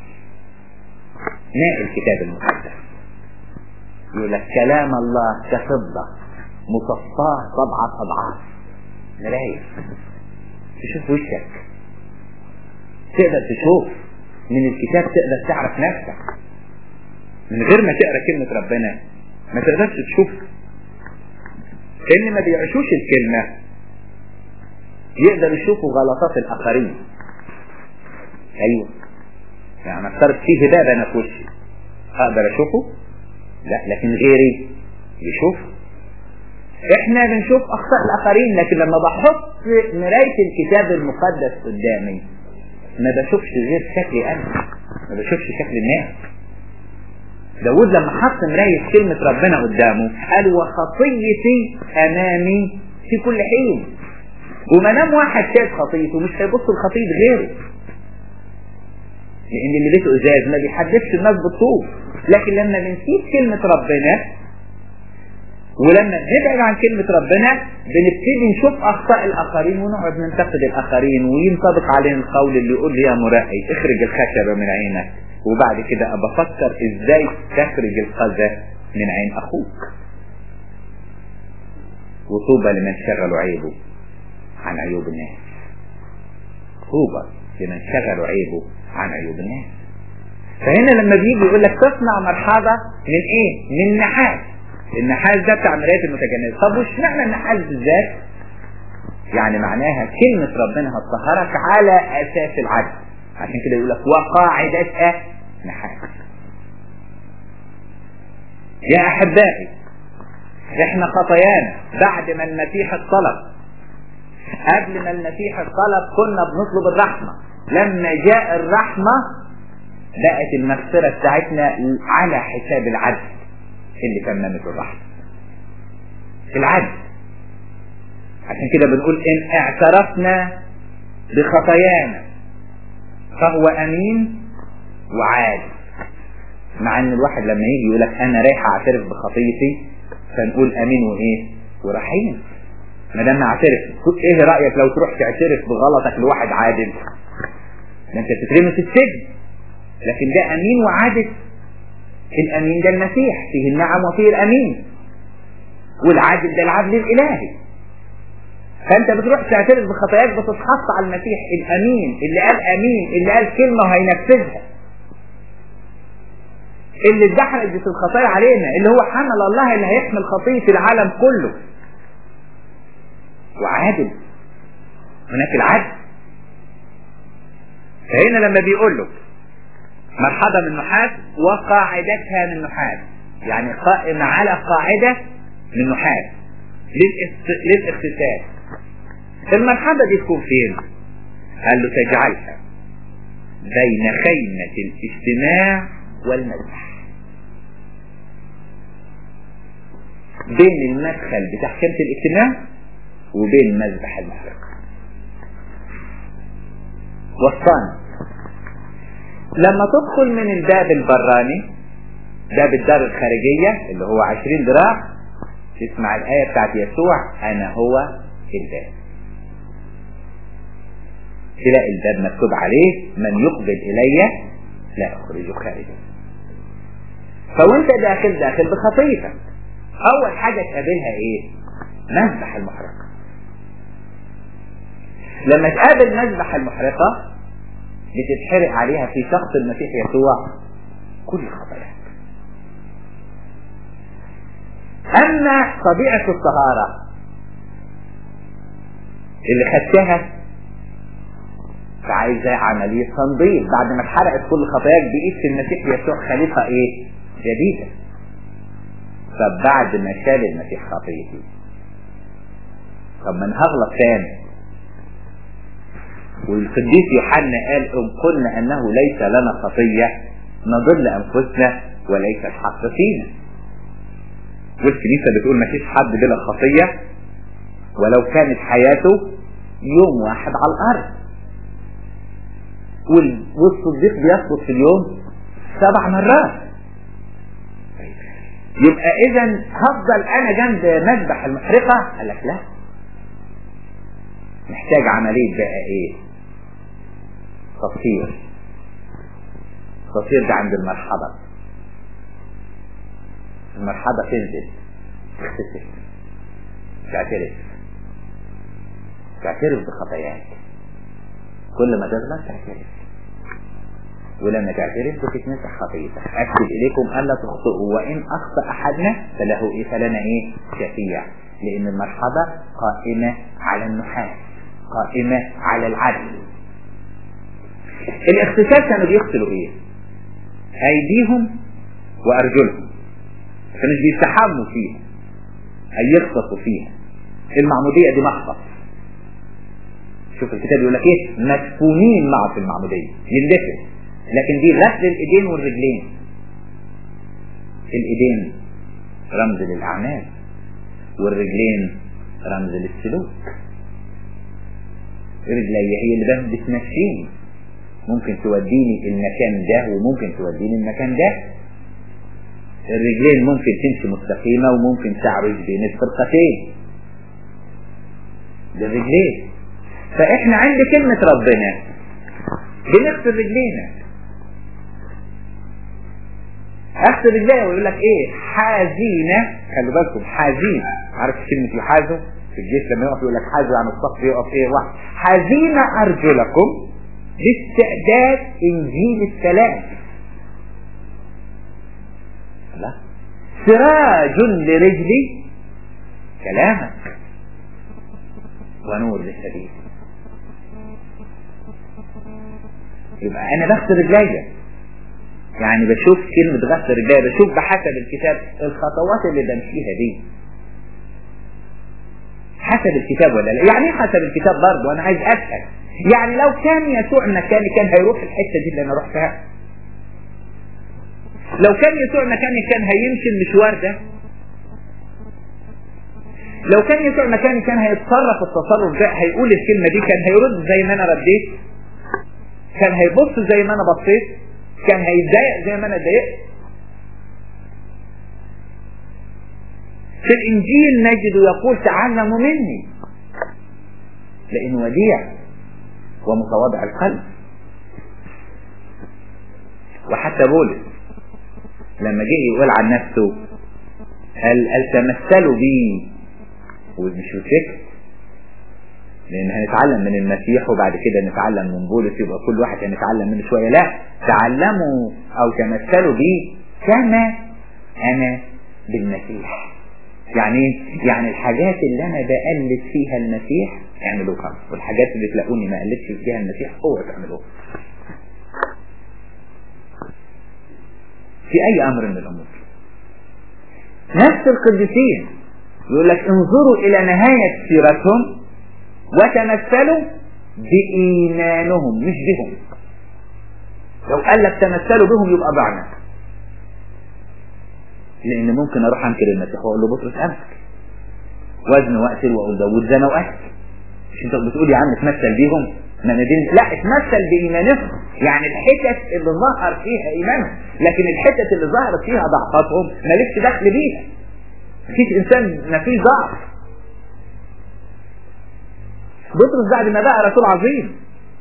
ماء الكتاب المقدس يقول لك كلام الله كفضة مصفاة سبعة أضعاف مراية تشوف وشك تقدر تشوف من الكتاب تقدر تعرف نفسك من غير ما تقرا كلمة ربنا ما تقدرش تشوف اللي ما بيعيشوش الكلمة يقدر يشوفوا غلطات الآخرين أيوه يعني افترض فيه هباب أنا في وشي أقدر أشوفه؟ لا لكن غيري يشوف احنا بنشوف اخطاء الاخرين لكن لما بحط مراية الكتاب المقدس قدامي ما بشوفش غير شكلي انا ما بشوفش شكل الناس داود لما حط مراية كلمة ربنا قدامه قال وخطيتي امامي في كل حين وما دام واحد شايف خطيته مش هيبص لخطية غيره لان اللي بيته ازاز ما بيحدفش الناس بالطوب لكن لما بنسيب كلمة ربنا ولما بنبعد عن كلمة ربنا بنبتدي نشوف أخطاء الآخرين ونقعد ننتقد الآخرين وينطبق علينا القول اللي يقول لي يا مرائي اخرج الخشبة من عينك وبعد كده أبقى أفكر إزاي تخرج القذى من عين أخوك وطوبى لمن شغلوا عيبه عن عيوب الناس طوبى لمن شغلوا عيبه عن عيوب الناس فهنا لما بيجي يقول لك تصنع مرحبا من ايه؟ من نحاس النحاس ده بتاع مراية المتجنس طب وش معنى النحاس بالذات يعني معناها كلمة ربنا هتطهرك على اساس العدل عشان كده يقول لك وقاعدتها نحاس يا احبائي احنا خطايانا بعد ما المسيح اتصلب قبل ما المسيح اتصلب كنا بنطلب الرحمة لما جاء الرحمة بقت المغفرة بتاعتنا على حساب العدل اللي تممته الرحمة العدل عشان كده بنقول ان اعترفنا بخطايانا فهو امين وعادل مع ان الواحد لما يجي يقول لك انا رايح اعترف بخطيتي فنقول امين وايه ورحيم ما دام اعترف ايه رايك لو تروح تعترف بغلطك لواحد عادل ده انت تترمي في السجن لكن ده امين وعادل الامين ده المسيح فيه النعم وفيه الامين والعادل ده العدل الالهي فانت بتروح تعترف بخطاياك بتتحط على المسيح الامين اللي قال امين اللي قال كلمه وهينفذها اللي اتدحرجت الخطايا علينا اللي هو حمل الله اللي هيحمل خطيه العالم كله وعادل هناك العدل فهنا لما بيقول له مرحبا من نحاس وقاعدتها من نحاس يعني قائمة على قاعدة من نحاس للاغتسال المرحبا دي تكون فين قال له تجعلها بين خيمة الاجتماع والمذبح بين المدخل بتاع خيمة الاجتماع وبين مذبح المحرقة والصان لما تدخل من الباب البراني باب الدار الخارجية اللي هو عشرين ذراع تسمع الآية بتاعت يسوع أنا هو الباب تلاقي الباب مكتوب عليه من يقبل إلي لا أخرجه خارجا فوانت داخل داخل بخطيتك أول حاجة تقابلها إيه؟ مذبح المحرقة لما تقابل مذبح المحرقة بتتحرق عليها في شخص المسيح يسوع كل خطاياك أما طبيعة الطهارة اللي خدتها فعايزة عملية تنظيف بعد ما اتحرقت كل خطاياك بقيت في المسيح يسوع خليفة ايه؟ جديدة طب بعد ما شال المسيح خطيتي طب ما انا هغلط تاني والقديس يوحنا قال ان قلنا انه ليس لنا خطيه نضل انفسنا وليس الحق فينا والكنيسه بتقول ما فيش حد بلا خطيه ولو كانت حياته يوم واحد على الارض والصديق بيسقط في اليوم سبع مرات يبقى اذا هفضل انا جنب مذبح المحرقه قال لك لا محتاج عمليه بقى ايه تطهير التطهير ده عند المرحبة المرحبة تنزل تغتسل تعترف تعترف بخطاياك كل ما تغلط تعترف ولما تعترف بتتمسح خطيئتك اكتب اليكم الا تخطئوا وان اخطا احدنا فله ايه فلنا ايه شفيع لان المرحبة قائمة على النحاس قائمة على العدل الاغتسال كانوا بيغسلوا ايه ايديهم وارجلهم كانوا بيستحموا فيها اي يغطسوا فيها المعمودية دي محفظ شوف الكتاب يقول لك ايه مدفونين معه في المعمودية يندفن لكن دي غسل الايدين والرجلين الايدين رمز للاعمال والرجلين رمز للسلوك رجلي هي اللي بتمشيني ممكن توديني المكان ده وممكن توديني المكان ده الرجلين ممكن تمشي مستقيمة وممكن تعرج بين الفرقتين للرجلين فاحنا عند كلمة ربنا بنغسل رجلينا اغسل رجليا ويقول لك ايه حازينة خلي بالكم حازين عارف كلمة يحازوا في الجيش لما يقف يقول لك حازوا عن الصف يقف ايه واحد حازينة ارجلكم لاستعداد انجيل السلام لا سراج لرجلي كلامك ونور للسبيل يبقى انا بغسل رجليا يعني بشوف كلمة غسل رجليا بشوف بحسب الكتاب الخطوات اللي بمشيها دي حسب الكتاب ولا لا يعني ايه حسب الكتاب برضه انا عايز اسأل يعني لو كان يسوع مكاني كان هيروح الحتة دي اللي انا رحتها لو كان يسوع مكاني كان هيمشي المشوار ده لو كان يسوع مكاني كان هيتصرف التصرف ده هيقول الكلمة دي كان هيرد زي ما انا رديت كان هيبص زي ما انا بصيت كان هيتضايق زي ما انا اتضايقت في الانجيل نجد يقول تعلموا مني لانه وديع ومتواضع القلب وحتى بولس لما جه يقول عن نفسه قال قال تمثلوا بي ومش فكر لان هنتعلم من المسيح وبعد كده نتعلم من بولس يبقى كل واحد هنتعلم منه شوية لا تعلموا او تمثلوا بي كما انا بالمسيح يعني يعني الحاجات اللي انا بقلد فيها المسيح اعملوها والحاجات اللي تلاقوني ما قلدش فيها المسيح هو تعملوها في اي امر من الامور نفس القديسين يقول لك انظروا الى نهاية سيرتهم وتمثلوا بإيمانهم مش بهم لو قال لك تمثلوا بهم يبقى ضعنا لأن ممكن أروح أنكر المسيح وأقول له بطرس أمسك وزن وأقتل وأقول داوود زنا وأقتل مش أنت بتقول يا عم اتمثل بيهم ما ندين لا اتمثل بإيمانهم يعني الحتت اللي ظهر فيها إيمانهم لكن الحتت اللي ظهرت فيها ضعفاتهم مالكش دخل بيها مفيش إنسان ما فيه ضعف بطرس بعد ما بقى رسول عظيم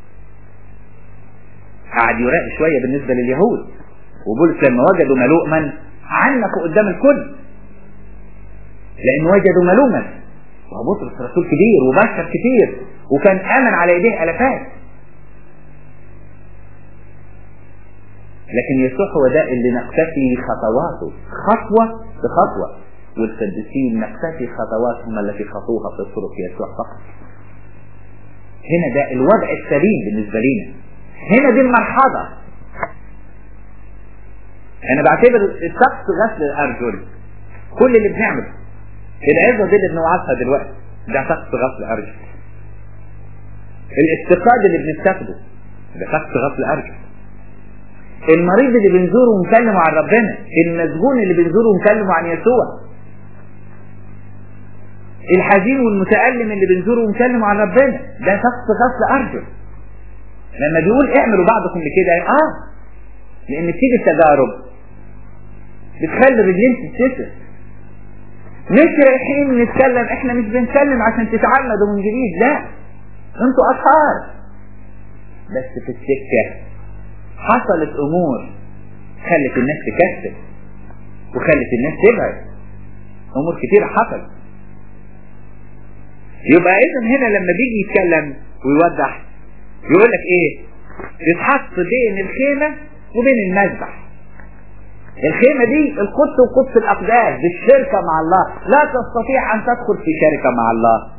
قعد يراقب شوية بالنسبة لليهود وبولس لما وجدوا ملوما عنفوا قدام الكل لأن وجدوا ملوما وهو بطرس رسول كبير وبشر كتير وكان آمن على يديه ألفات لكن يسوع هو ده اللي نقتفي خطواته خطوة بخطوة والقديسين نقتفي خطواتهم التي خطوها في طرق يسوع فقط هنا ده الوضع السليم بالنسبة لنا هنا دي المرحلة انا بعتبر الطقس غسل الارجل كل اللي بنعمله العظة دي اللي بنوعظها دلوقتي ده طقس غسل ارجل الاستقاد اللي بنستخده ده طقس غسل ارجل المريض اللي بنزوره ونكلمه عن ربنا المسجون اللي بنزوره ونكلمه عن يسوع الحزين والمتألم اللي بنزوره ونكلمه عن ربنا ده شخص غسل أرجل لما بيقول اعملوا بعضكم لكده اه لان بتيجي التجارب بتخلي الرجلين تتكسر مش رايحين نتكلم احنا مش بنتكلم عشان تتعمدوا من جديد لا انتوا اطهار بس في السكة حصلت امور خلت الناس تكسر وخلت الناس تبعد امور كتير حصلت يبقى اذا هنا لما بيجي يتكلم ويوضح يقول لك ايه يتحط بين الخيمة وبين المذبح الخيمة دي القدس وقدس الأقداس بالشركة مع الله لا تستطيع أن تدخل في شركة مع الله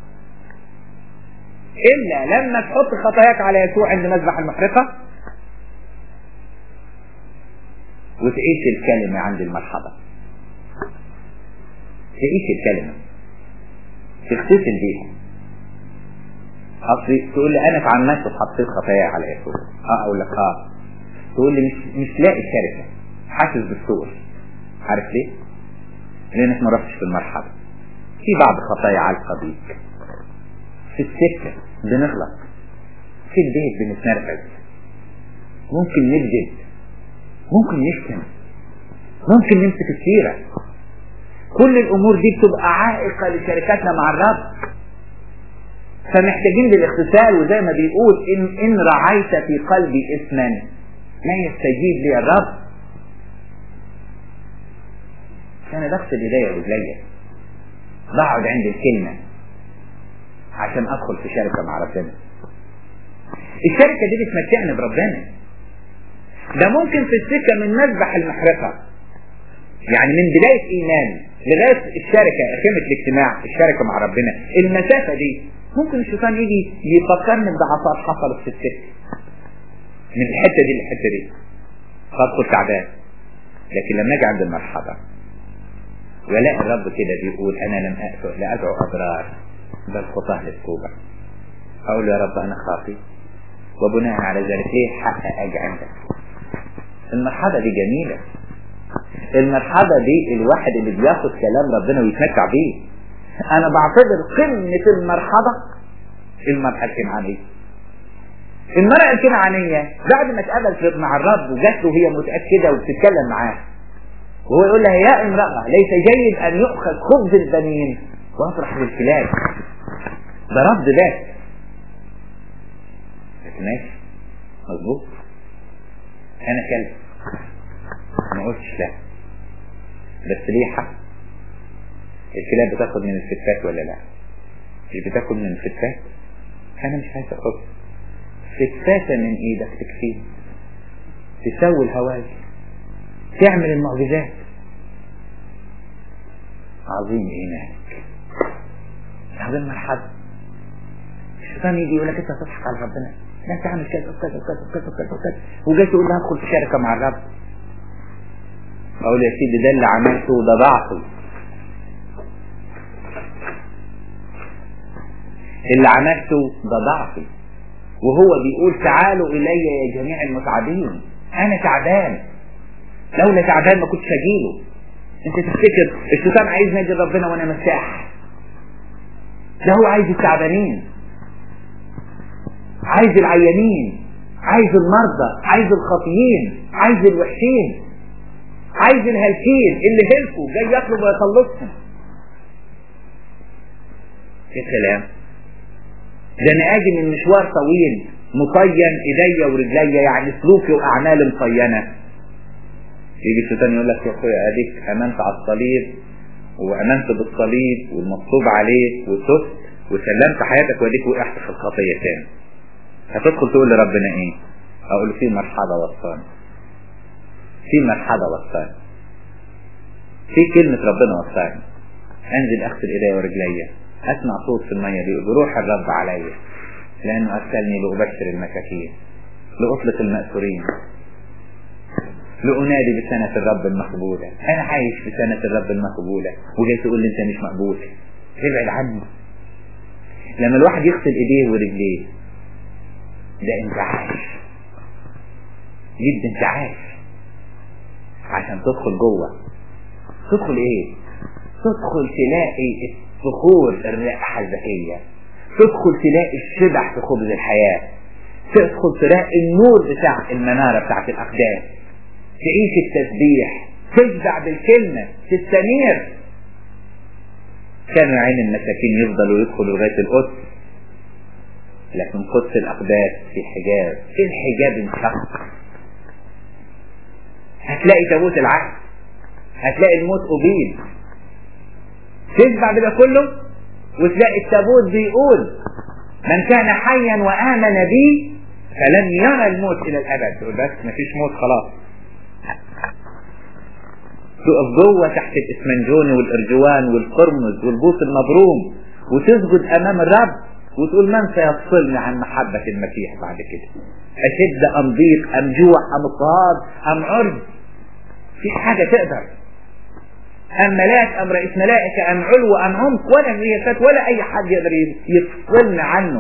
إلا لما تحط خطاياك على يسوع عند مذبح المحرقة وتعيش الكلمة عند المرحبة تعيش الكلمة تغتسل بيها أصلي تقول لي أنا اتعمدت وحطيت خطاياي على يسوع أه أقول لك أه تقول لي مش مش لاقي شركة حاسس بالسوء عارف ليه؟ لأنك ما رحتش في المرحبة في بعض خطايا عالقة بيك في السكة بنغلط في البيت بنتنرفز ممكن نكذب ممكن نشتم ممكن نمسك السيرة كل الأمور دي بتبقى عائقة لشركاتنا مع الرب فمحتاجين للاغتسال وزي ما بيقول إن, إن رعيت في قلبي اسما لا يستجيب لي الرب أنا بغسل إيديا ورجليا بقعد عند الكلمة عشان أدخل في شركة مع ربنا الشركة دي بتمتعني بربنا ده ممكن في السكة من مذبح المحرقة يعني من بداية إيمان لغاية الشركة خيمة الاجتماع الشركة مع ربنا المسافة دي ممكن الشيطان يجي يفكرني بضعفات حصلت في السكة من الحتة دي للحتة دي فادخل تعبان لكن لما اجي عند المرحبة ولاقي الرب كده بيقول انا لم أدعو لا ادعو اضرار بل خطاه للتوبة اقول يا رب انا خاطي وبناء على ذلك ليه حق اجي عندك المرحبة دي جميلة المرحبة دي الواحد اللي بياخد كلام ربنا ويتمتع بيه انا بعتبر قمة المرحبة المرحلة الكنعانية المرأة الكنعانية بعد ما اتقابل مع الرب وجات له هي متأكدة وبتتكلم معاه وهو يقول لها يا امرأة ليس جيد ان يؤخذ خبز البنين واطرح بالكلاب ده رد ذات ماشي مظبوط انا كلب ما قلتش لا بس ليه حق الكلاب بتاخد من الفتات ولا لا مش بتاكل من الفتات انا مش عايز اخد فتاتة من ايدك تكفيني تسوي الهواجر تعمل المعجزات عظيم ايمانك هذا المرحبا الشيطان يجي يقول لك انت هتضحك على ربنا لا انت عامل كذا وكذا وكذا وكذا وكذا وكذا وجاي تقول لي هدخل في شركه مع الرب اقول يا سيدي ده اللي عملته ده ضعفي اللي عملته ده ضعفي وهو بيقول تعالوا الي يا جميع المتعبين انا تعبان لولا تعبان ما كنتش هجيله انت تفتكر الشيطان عايز نادي ربنا وانا مرتاح ده هو عايز التعبانين عايز العيانين عايز المرضى عايز الخاطيين عايز الوحشين عايز الهالكين اللي هلكوا جاي يطلب ويخلصهم ايه كلام ده انا اجي من مشوار طويل مطين ايديا ورجليا يعني سلوكي واعمالي مطينه يجي الشيطان يقول لك يا اخويا اديك امنت على الصليب وامنت بالصليب والمطلوب عليك وتبت وسلمت حياتك واديك وقعت في الخطيه تاني هتدخل تقول لربنا ايه اقول في مرحبا وصاني في مرحبا وصاني في كلمة ربنا وصاني انزل اغسل ايديا ورجليا اسمع صوت في المية دي بروح الرب عليا لانه ارسلني لابشر المساكين لاطلق المأسورين لأنادي بسنة الرب المقبولة أنا عايش في سنة الرب المقبولة وجاي تقول لي أنت مش مقبول ابعد عني لما الواحد يغسل إيديه ورجليه ده انتعاش جدا انتعاش عشان تدخل جوه تدخل ايه تدخل تلاقي الصخور الرائحة الذكية تدخل تلاقي الشبع في خبز الحياة تدخل تلاقي النور بتاع المنارة بتاعت الأقدام تعيش التسبيح تشبع بالكلمة تستنير كانوا عين المساكين يفضلوا يدخلوا لغاية القدس لكن قدس الأقداس في حجاب الحجاب انشق هتلاقي تابوت العهد هتلاقي الموت أبيد تشبع بده كله وتلاقي التابوت بيقول من كان حيا وآمن بي فلن يرى الموت إلى الأبد تقول بس مفيش موت خلاص تقف جوه تحت الاسمنجوني والارجوان والقرمز والبوس المبروم وتسجد امام الرب وتقول من سيفصلني عن محبة المسيح بعد كده اشد ام ضيق ام جوع ام اضطهاد ام عرض في حاجة تقدر ام ملاك ام رئيس ملائكة ام علو ام عمق ولا رياسات ولا اي حد يقدر يفصلني عنه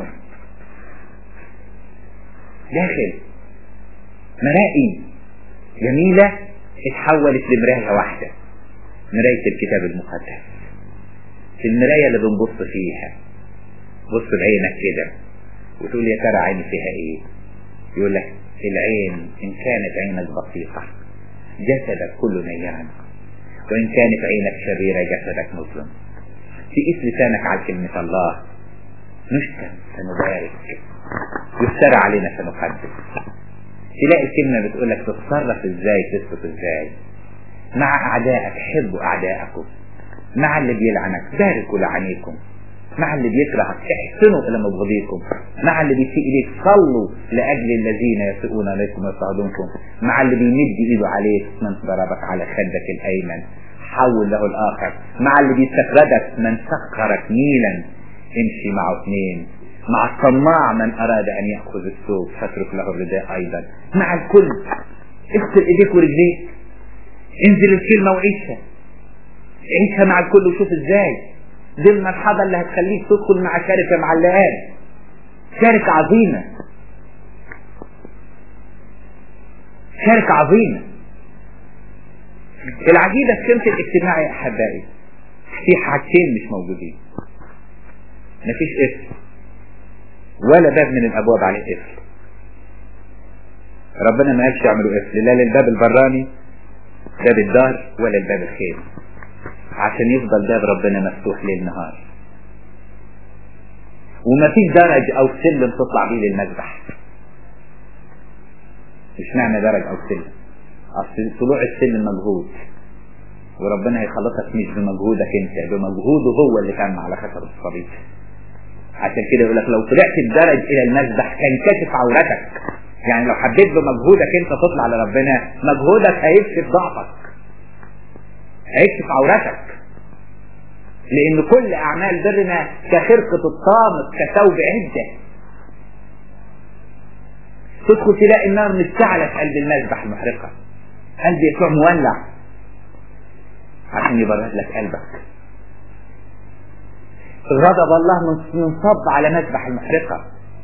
داخل مرائي جميلة اتحولت لمراية واحدة مراية الكتاب المقدس في المراية اللي بنبص فيها بص بعينك كده وتقول يا ترى عيني فيها ايه يقول لك العين ان كانت عينك بسيطة جسدك كله نيران وان كانت عينك شريرة جسدك مظلم تقيس لسانك على كلمة الله نشتم سنبارك يفترى علينا سنقدس تلاقي الكلمة بتقول لك تتصرف ازاي تسكت ازاي مع اعدائك حبوا اعدائكم مع اللي بيلعنك باركوا لعنيكم مع اللي بيكرهك احسنوا الى مبغضيكم مع اللي بيسيء اليك صلوا لاجل الذين يسيئون اليكم ويصعدونكم مع اللي بيمد ايده عليك من ضربك على خدك الايمن حول له الاخر مع اللي بيستفردك من سخرك ميلا امشي معه اثنين مع الطماع من أراد أن يأخذ الثوب فاترك له الرداء أيضا مع الكل اغسل إيديك ورجليك انزل الكلمة وعيشها عيشها مع الكل وشوف ازاي دي المرحلة اللي هتخليك تدخل مع شركة مع اللقان شركة عظيمة شركة عظيمة العجيبة في قيمة الاجتماع يا أحبائي في حاجتين مش موجودين مفيش اسم ولا باب من الابواب عليه قفل ربنا ما قالش يعملوا قفل لا للباب البراني باب الدار ولا الباب الخير عشان يفضل باب ربنا مفتوح ليل نهار وما فيش درج او سلم تطلع بيه للمذبح مش معنى درج او سلم اصل طلوع السلم مجهود وربنا هيخلصك مش بمجهودك انت بمجهوده هو اللي كان على خشب الصليب عشان كده يقول لك لو طلعت الدرج الى المذبح تنكشف عورتك يعني لو حبيت بمجهودك انت تطلع لربنا مجهودك هيكشف ضعفك هيكشف عورتك لان كل اعمال برنا كخرقة الطامس كثوب عدة تدخل تلاقي النار مشتعلة في قلب المذبح المحرقة قلب يسوع مولع عشان يبرد لك قلبك غضب الله منصب على مذبح المحرقة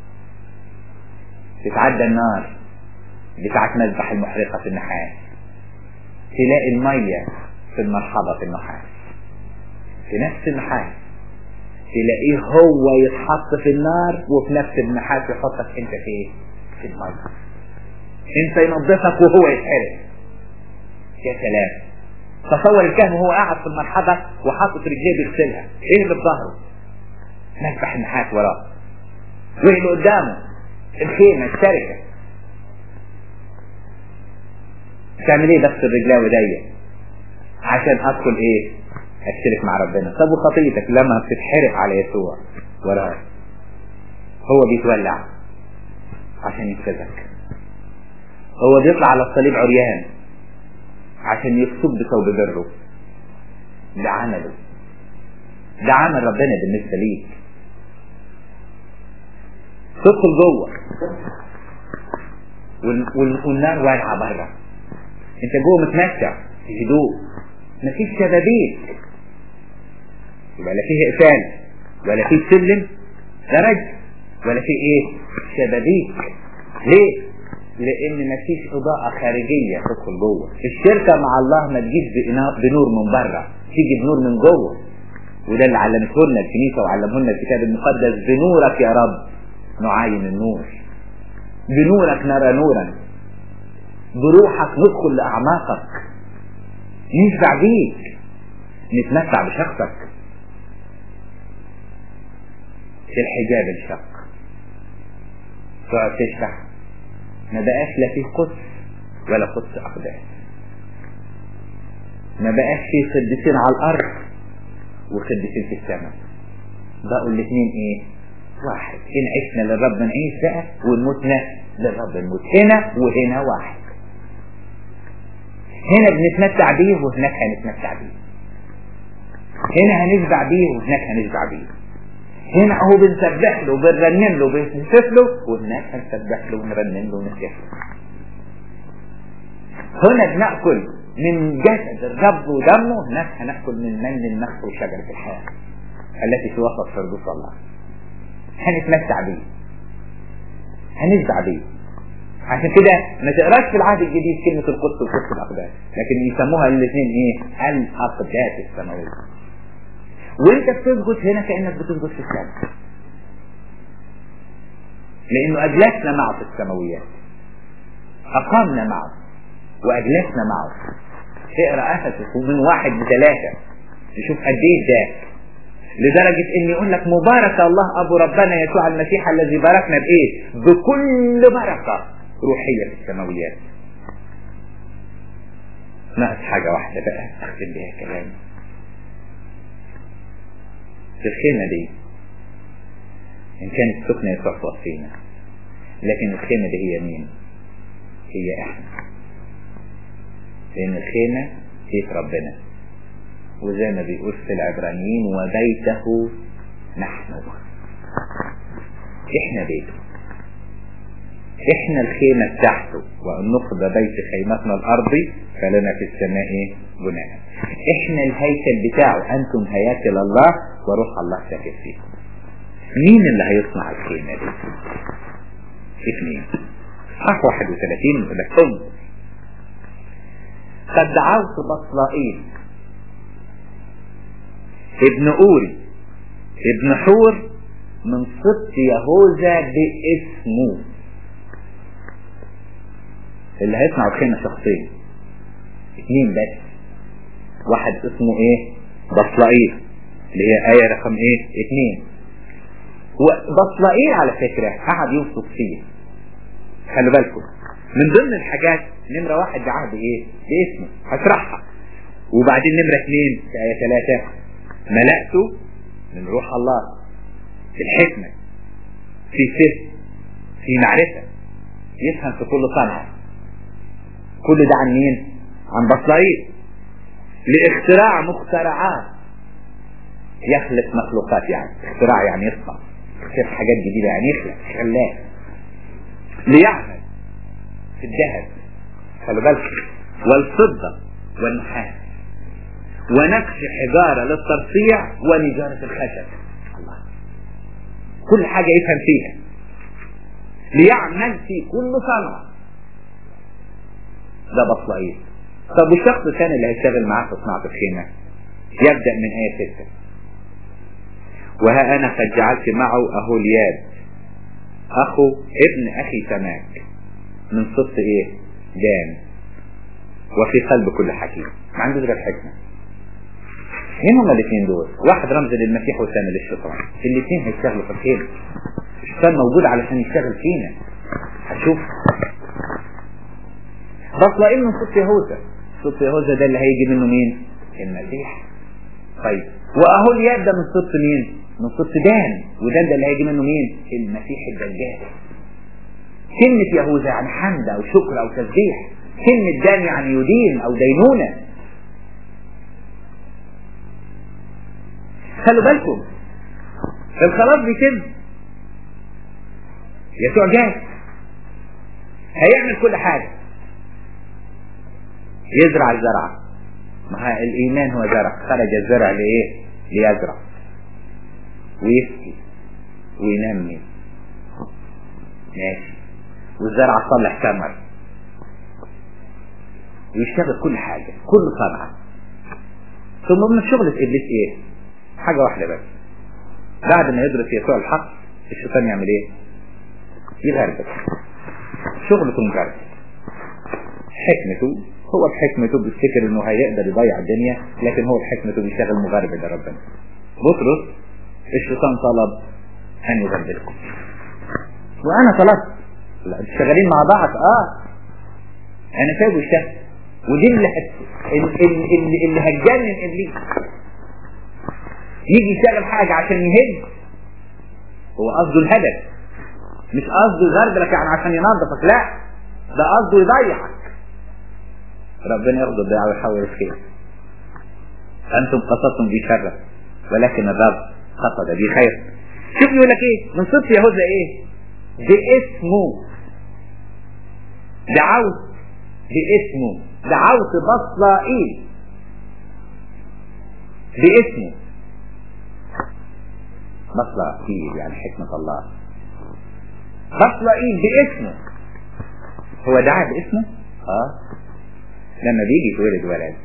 تتعدى النار بتاعت مذبح المحرقة في النحاس تلاقي المية في المرحبة في النحاس في نفس النحاس تلاقيه هو يتحط في النار وفي نفس النحاس يحطك انت في في المية انت ينظفك وهو يتحرق يا سلام تصور الكهن وهو قاعد في المرحبة وحاطط رجليه بيغسلها ايه اللي في ظهره مسبح النحاس وراه وايه اللي قدامه الخيمة الشركة تعمل ايه بس الرجلاوي دي عشان ادخل ايه اشترك مع ربنا طب وخطيتك لما بتتحرق على يسوع وراه هو بيتولع عشان يكسبك هو بيطلع على الصليب عريان عشان يكسب بثوب بره ده عمله ده عمل ربنا بالنسبة ليك تدخل جوه والنار والعة بره انت جوه متمتع في هدوء مفيش شبابيك يبقى لا فيه اقفال ولا فيه سلم درج ولا فيه ايه شبابيك ليه لان مفيش اضاءة خارجية تدخل جوه الشركة مع الله ما تجيش بنور من بره تيجي بنور من جوه وده اللي علمته لنا الكنيسة وعلمه لنا الكتاب المقدس بنورك يا رب نعاين النور بنورك نرى نورا بروحك ندخل لأعماقك نشبع بيك نتمتع بشخصك الحجاب انشق تقعد تشبع ما بقاش لا فيه قدس ولا قدس أقداس ما بقاش فيه قديسين على الأرض وقديسين في السماء بقوا الاثنين ايه واحد ان عشنا للرب نعيش بقى ونموتنا للرب نموت هنا وهنا واحد هنا بنتمتع بيه وهناك هنتمتع بيه هنا هنشبع بيه وهناك هنشبع بيه هنا اهو بنسبح له وبنرنم له وبنسف له وهناك هنسبح له ونرنم له ونسف له هنا بناكل من جسد الرب ودمه هناك هناكل من من النخل وشجرة الحياة التي في وسط فردوس الله هنتمتع بيه هنشبع بيه عشان كده ما تقراش في العهد الجديد كلمة القدس وقدس الأقداس لكن يسموها الاثنين ايه الأقداس السماوية وانت بتسجد هنا كأنك بتسجد في السماء لأنه أجلسنا معه في السماويات أقامنا معه وأجلسنا معه تقرا أفسس ومن واحد لثلاثة تشوف قد إيه ده لدرجة إن يقول لك مبارك الله أبو ربنا يسوع المسيح الذي باركنا بإيه؟ بكل بركة روحية في السماويات. ناقص حاجة واحدة بقى أختم بيها كلامي. في الخيمة دي إن كانت سكنة يسوع في وسطينا لكن الخيمة دي هي مين؟ هي إحنا. لأن الخيمة بيت ربنا وزي ما بيقول في العبرانيين وبيته نحن احنا بيته احنا الخيمة بتاعته وان نخذ بيت خيمتنا الارضي فلنا في السماء بناء احنا الهيكل بتاعه انتم هياكل الله وروح الله ساكن فيكم مين اللي هيصنع الخيمة دي اثنين صح 31 يقول لك انظر قد دعوت بطلائيل ابن أوري ابن حور من سبط يهوذا باسمه اللي هيصنع الخيمة شخصين اثنين بس واحد اسمه ايه بطلائيل اللي هي آية رقم ايه اثنين وبطلائيل على فكرة قعد يوصف فيه خلوا بالكم من ضمن الحاجات نمرة واحد ده عهد ايه باسمه هشرحها وبعدين نمرة اثنين في آية ثلاثة ملأته من روح الله في الحكمة في فهم في معرفة يفهم في كل صنعة كل ده عن مين عن بطلائيل لاختراع مخترعات يخلق مخلوقات يعني اختراع يعني يصنع يخلق حاجات جديدة يعني يخلق خلاق ليعمل في الذهب خلوا بالكم والفضة والنحاس ونقش حجارة للترصيع ونجارة الخشب الله كل حاجة يفهم فيها ليعمل في كل صنعة ده بطلائيل طب والشخص الثاني اللي هيشتغل معاه في صناعة الخيمة يبدأ من آية 6 وها أنا قد جعلت معه أهولياد أخو ابن أخي سماك من صدق إيه دان وفي قلب كل حكيم ما عندوش غير حكمة مين هما الاثنين دول واحد رمز للمسيح والثاني للشيطان الاثنين هيشتغلوا في الخير الشيطان موجود علشان يشتغل فينا هتشوف بطلائيل من صوت يهوذا صوت يهوذا ده اللي هيجي منه مين المسيح طيب واهو اليد ده من صوت مين من صوت دان ودان ده اللي هيجي منه مين المسيح الدجال كلمة يهوذا يعني حمد او شكر او تسبيح كلمة دان يعني يدين او دينونة خلوا بالكم الخلاص بيتم يسوع جاي هيعمل كل حاجة يزرع الزرع ما الإيمان هو زرع خرج الزرع لإيه ليزرع ويسقي وينمي ماشي والزرع صلح ثمر ويشتغل كل حاجة كل صنعة ثم من شغلة إبليس إيه حاجة واحدة بس بعد ما يدرس يسوع الحق الشيطان يعمل إيه يغربك شغلته مغرب حكمته هو بحكمته بيفتكر انه هيقدر يضيع الدنيا لكن هو بحكمته بيشتغل مغرب لربنا بطرس الشيطان طلب ان يغربلكم وانا طلبت لا انتوا شغالين مع بعض اه انا سايبه يشتغل ودي اللي هت... اللي, اللي, اللي هتجنن ابليس يجي يشتغل حاجه عشان يهد هو قصده الهدف مش قصده يغربلك يعني عشان ينظفك لا ده قصده يضيعك ربنا ياخد الضياع ويحول الخير انتم قصدتم بي شرا ولكن الرب قصد بي خير شوف يقول لك ايه من صدق يهوذا ايه باسمه دعوت باسمه دعوت بصلائيل باسمه بصلائيل يعني حكمة الله بصلائيل باسمه هو دعا باسمه اه لما بيجي يتولد ولد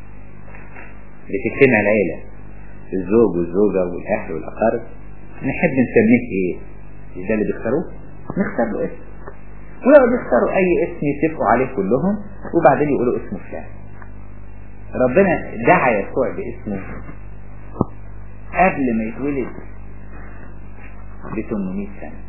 بتجتمع العيلة الزوج والزوجة والأهل والأقارب نحب نسميه ايه مش ده اللي بيختاروه نختار له اسم ويقعدوا يختاروا اي اسم يتفقوا عليه كلهم وبعدين يقولوا اسمه فلان ربنا دعا يسوع باسمه قبل ما يتولد ب 800 سنة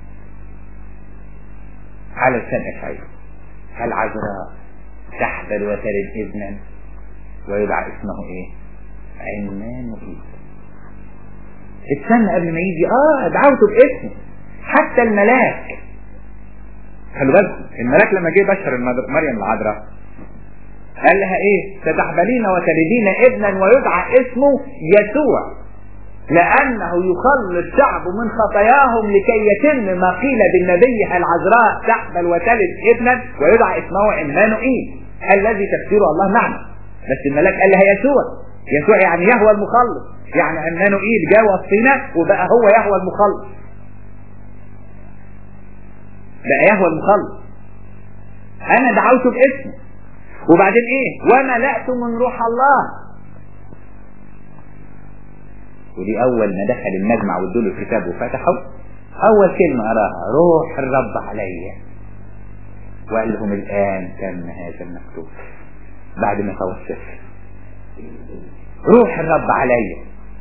على لسان اشعياء العذراء تحبل وتلد ابنا ويدعى اسمه ايه عمانوئيل استنى قبل ما يجي اه دعوته باسمه حتى الملاك خلوا بالكم الملاك لما جه بشر مريم العذراء قال لها ايه ستحبلين وتلدين ابنا ويدعى اسمه يسوع لأنه يخلص الشعب من خطاياهم لكي يتم ما قيل بالنبي العذراء تحبل وتلد ابنا ويدعى اسمه عمانوئيل الذي تفسيره الله معنا بس الملاك قال لها يسوع يسوع يعني يهوى المخلص يعني عمانوئيل جاء وسطينا وبقى هو يهوى المخلص بقى يهوى المخلص انا دعوته باسمه وبعدين ايه وملأت من روح الله ودي اول ما دخل المجمع وادوا له الكتاب وفتحوا اول كلمة اراها روح الرب عليا وقال لهم الان تم هذا المكتوب بعد ما توسف روح الرب عليا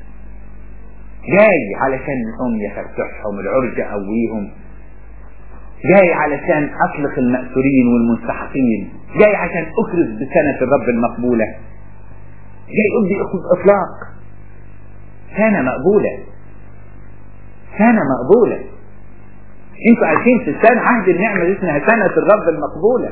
جاي علشان الام يفتحهم العرج اقويهم جاي علشان اطلق المأسورين والمنسحقين جاي عشان اكرز بسنة الرب المقبولة جاي ادي اطلاق سنة مقبولة سنة مقبولة انتوا عايشين في السنة عهد النعمة دي اسمها سنة الرب المقبولة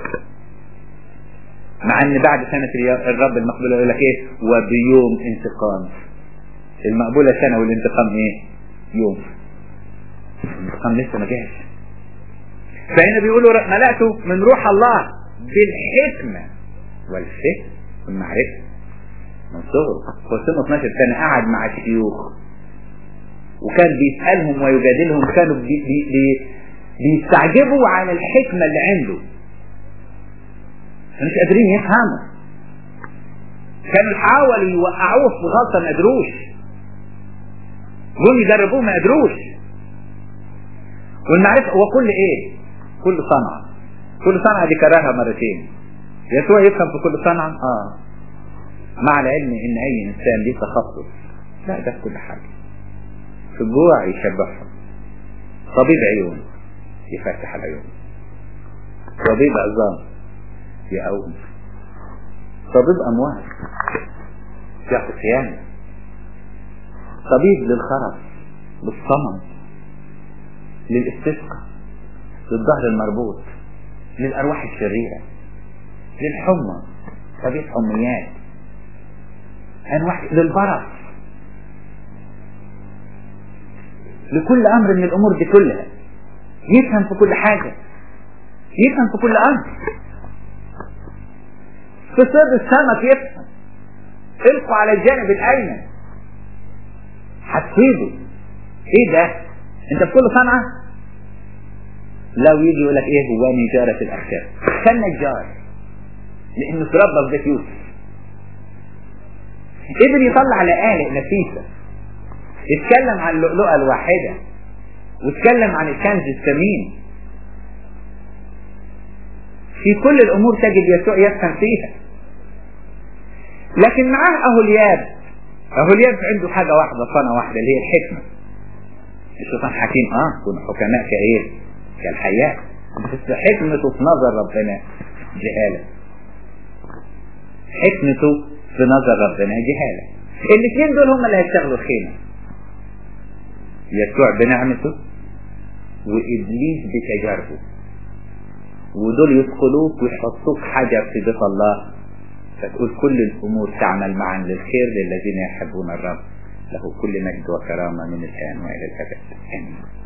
مع ان بعد سنة الرب المقبولة يقول لك ايه وبيوم انتقام المقبولة سنة والانتقام ايه يوم الانتقام لسه ما جاش فهنا بيقولوا ملأته من روح الله بالحكمة والفهم والمعرفة من صغره هو سنه 12 سنة قعد مع الشيوخ وكان بيسألهم ويجادلهم كانوا بي بي بي بيستعجبوا على الحكمة اللي عنده مش قادرين يفهموا كانوا حاولوا يوقعوه في غلطة ما قدروش جم يجربوه ما قدروش والمعرفة هو كل ايه كل صنعة كل صنعة دي كررها مرتين يسوع يفهم في كل صنعة اه مع العلم ان اي انسان ليه تخصص لا ده في كل حاجة في الجوع يشبعهم طبيب عيون يفتح العيون طبيب عظام يقوم طبيب اموال يعطي صيانة طبيب للخرف للصمم للاستسقاء للظهر المربوط للارواح الشريرة للحمى طبيب حميات انواع للبرص لكل امر من الامور دي كلها يفهم في كل حاجة يفهم في كل امر في صيد السمك يفهم القوا على الجانب الايمن هتصيده ايه ده انت في كل صنعة لو يجي يقول لك ايه هو نجارة الاخشاب كان نجار لانه تربى في بيت يوسف قدر يطلع لقالق نفيسة اتكلم عن اللؤلؤة الواحدة واتكلم عن الكنز الثمين في كل الامور تجد يسوع يفهم فيها لكن معاه اهولياب اهولياب عنده حاجة واحدة صنة واحدة اللي هي الحكمة الشيطان حكيم اه كنا حكماء كايه كالحياة بس حكمته في نظر ربنا جهالة حكمته في نظر ربنا جهالة الاثنين دول هم اللي هيشتغلوا الخيمة يسوع بنعمته وإبليس بتجاربه ودول يدخلوك ويحطوك حجر في بيت الله فتقول كل الأمور تعمل معا للخير للذين يحبون الرب له كل مجد وكرامة من الآن وإلى الأبد آمين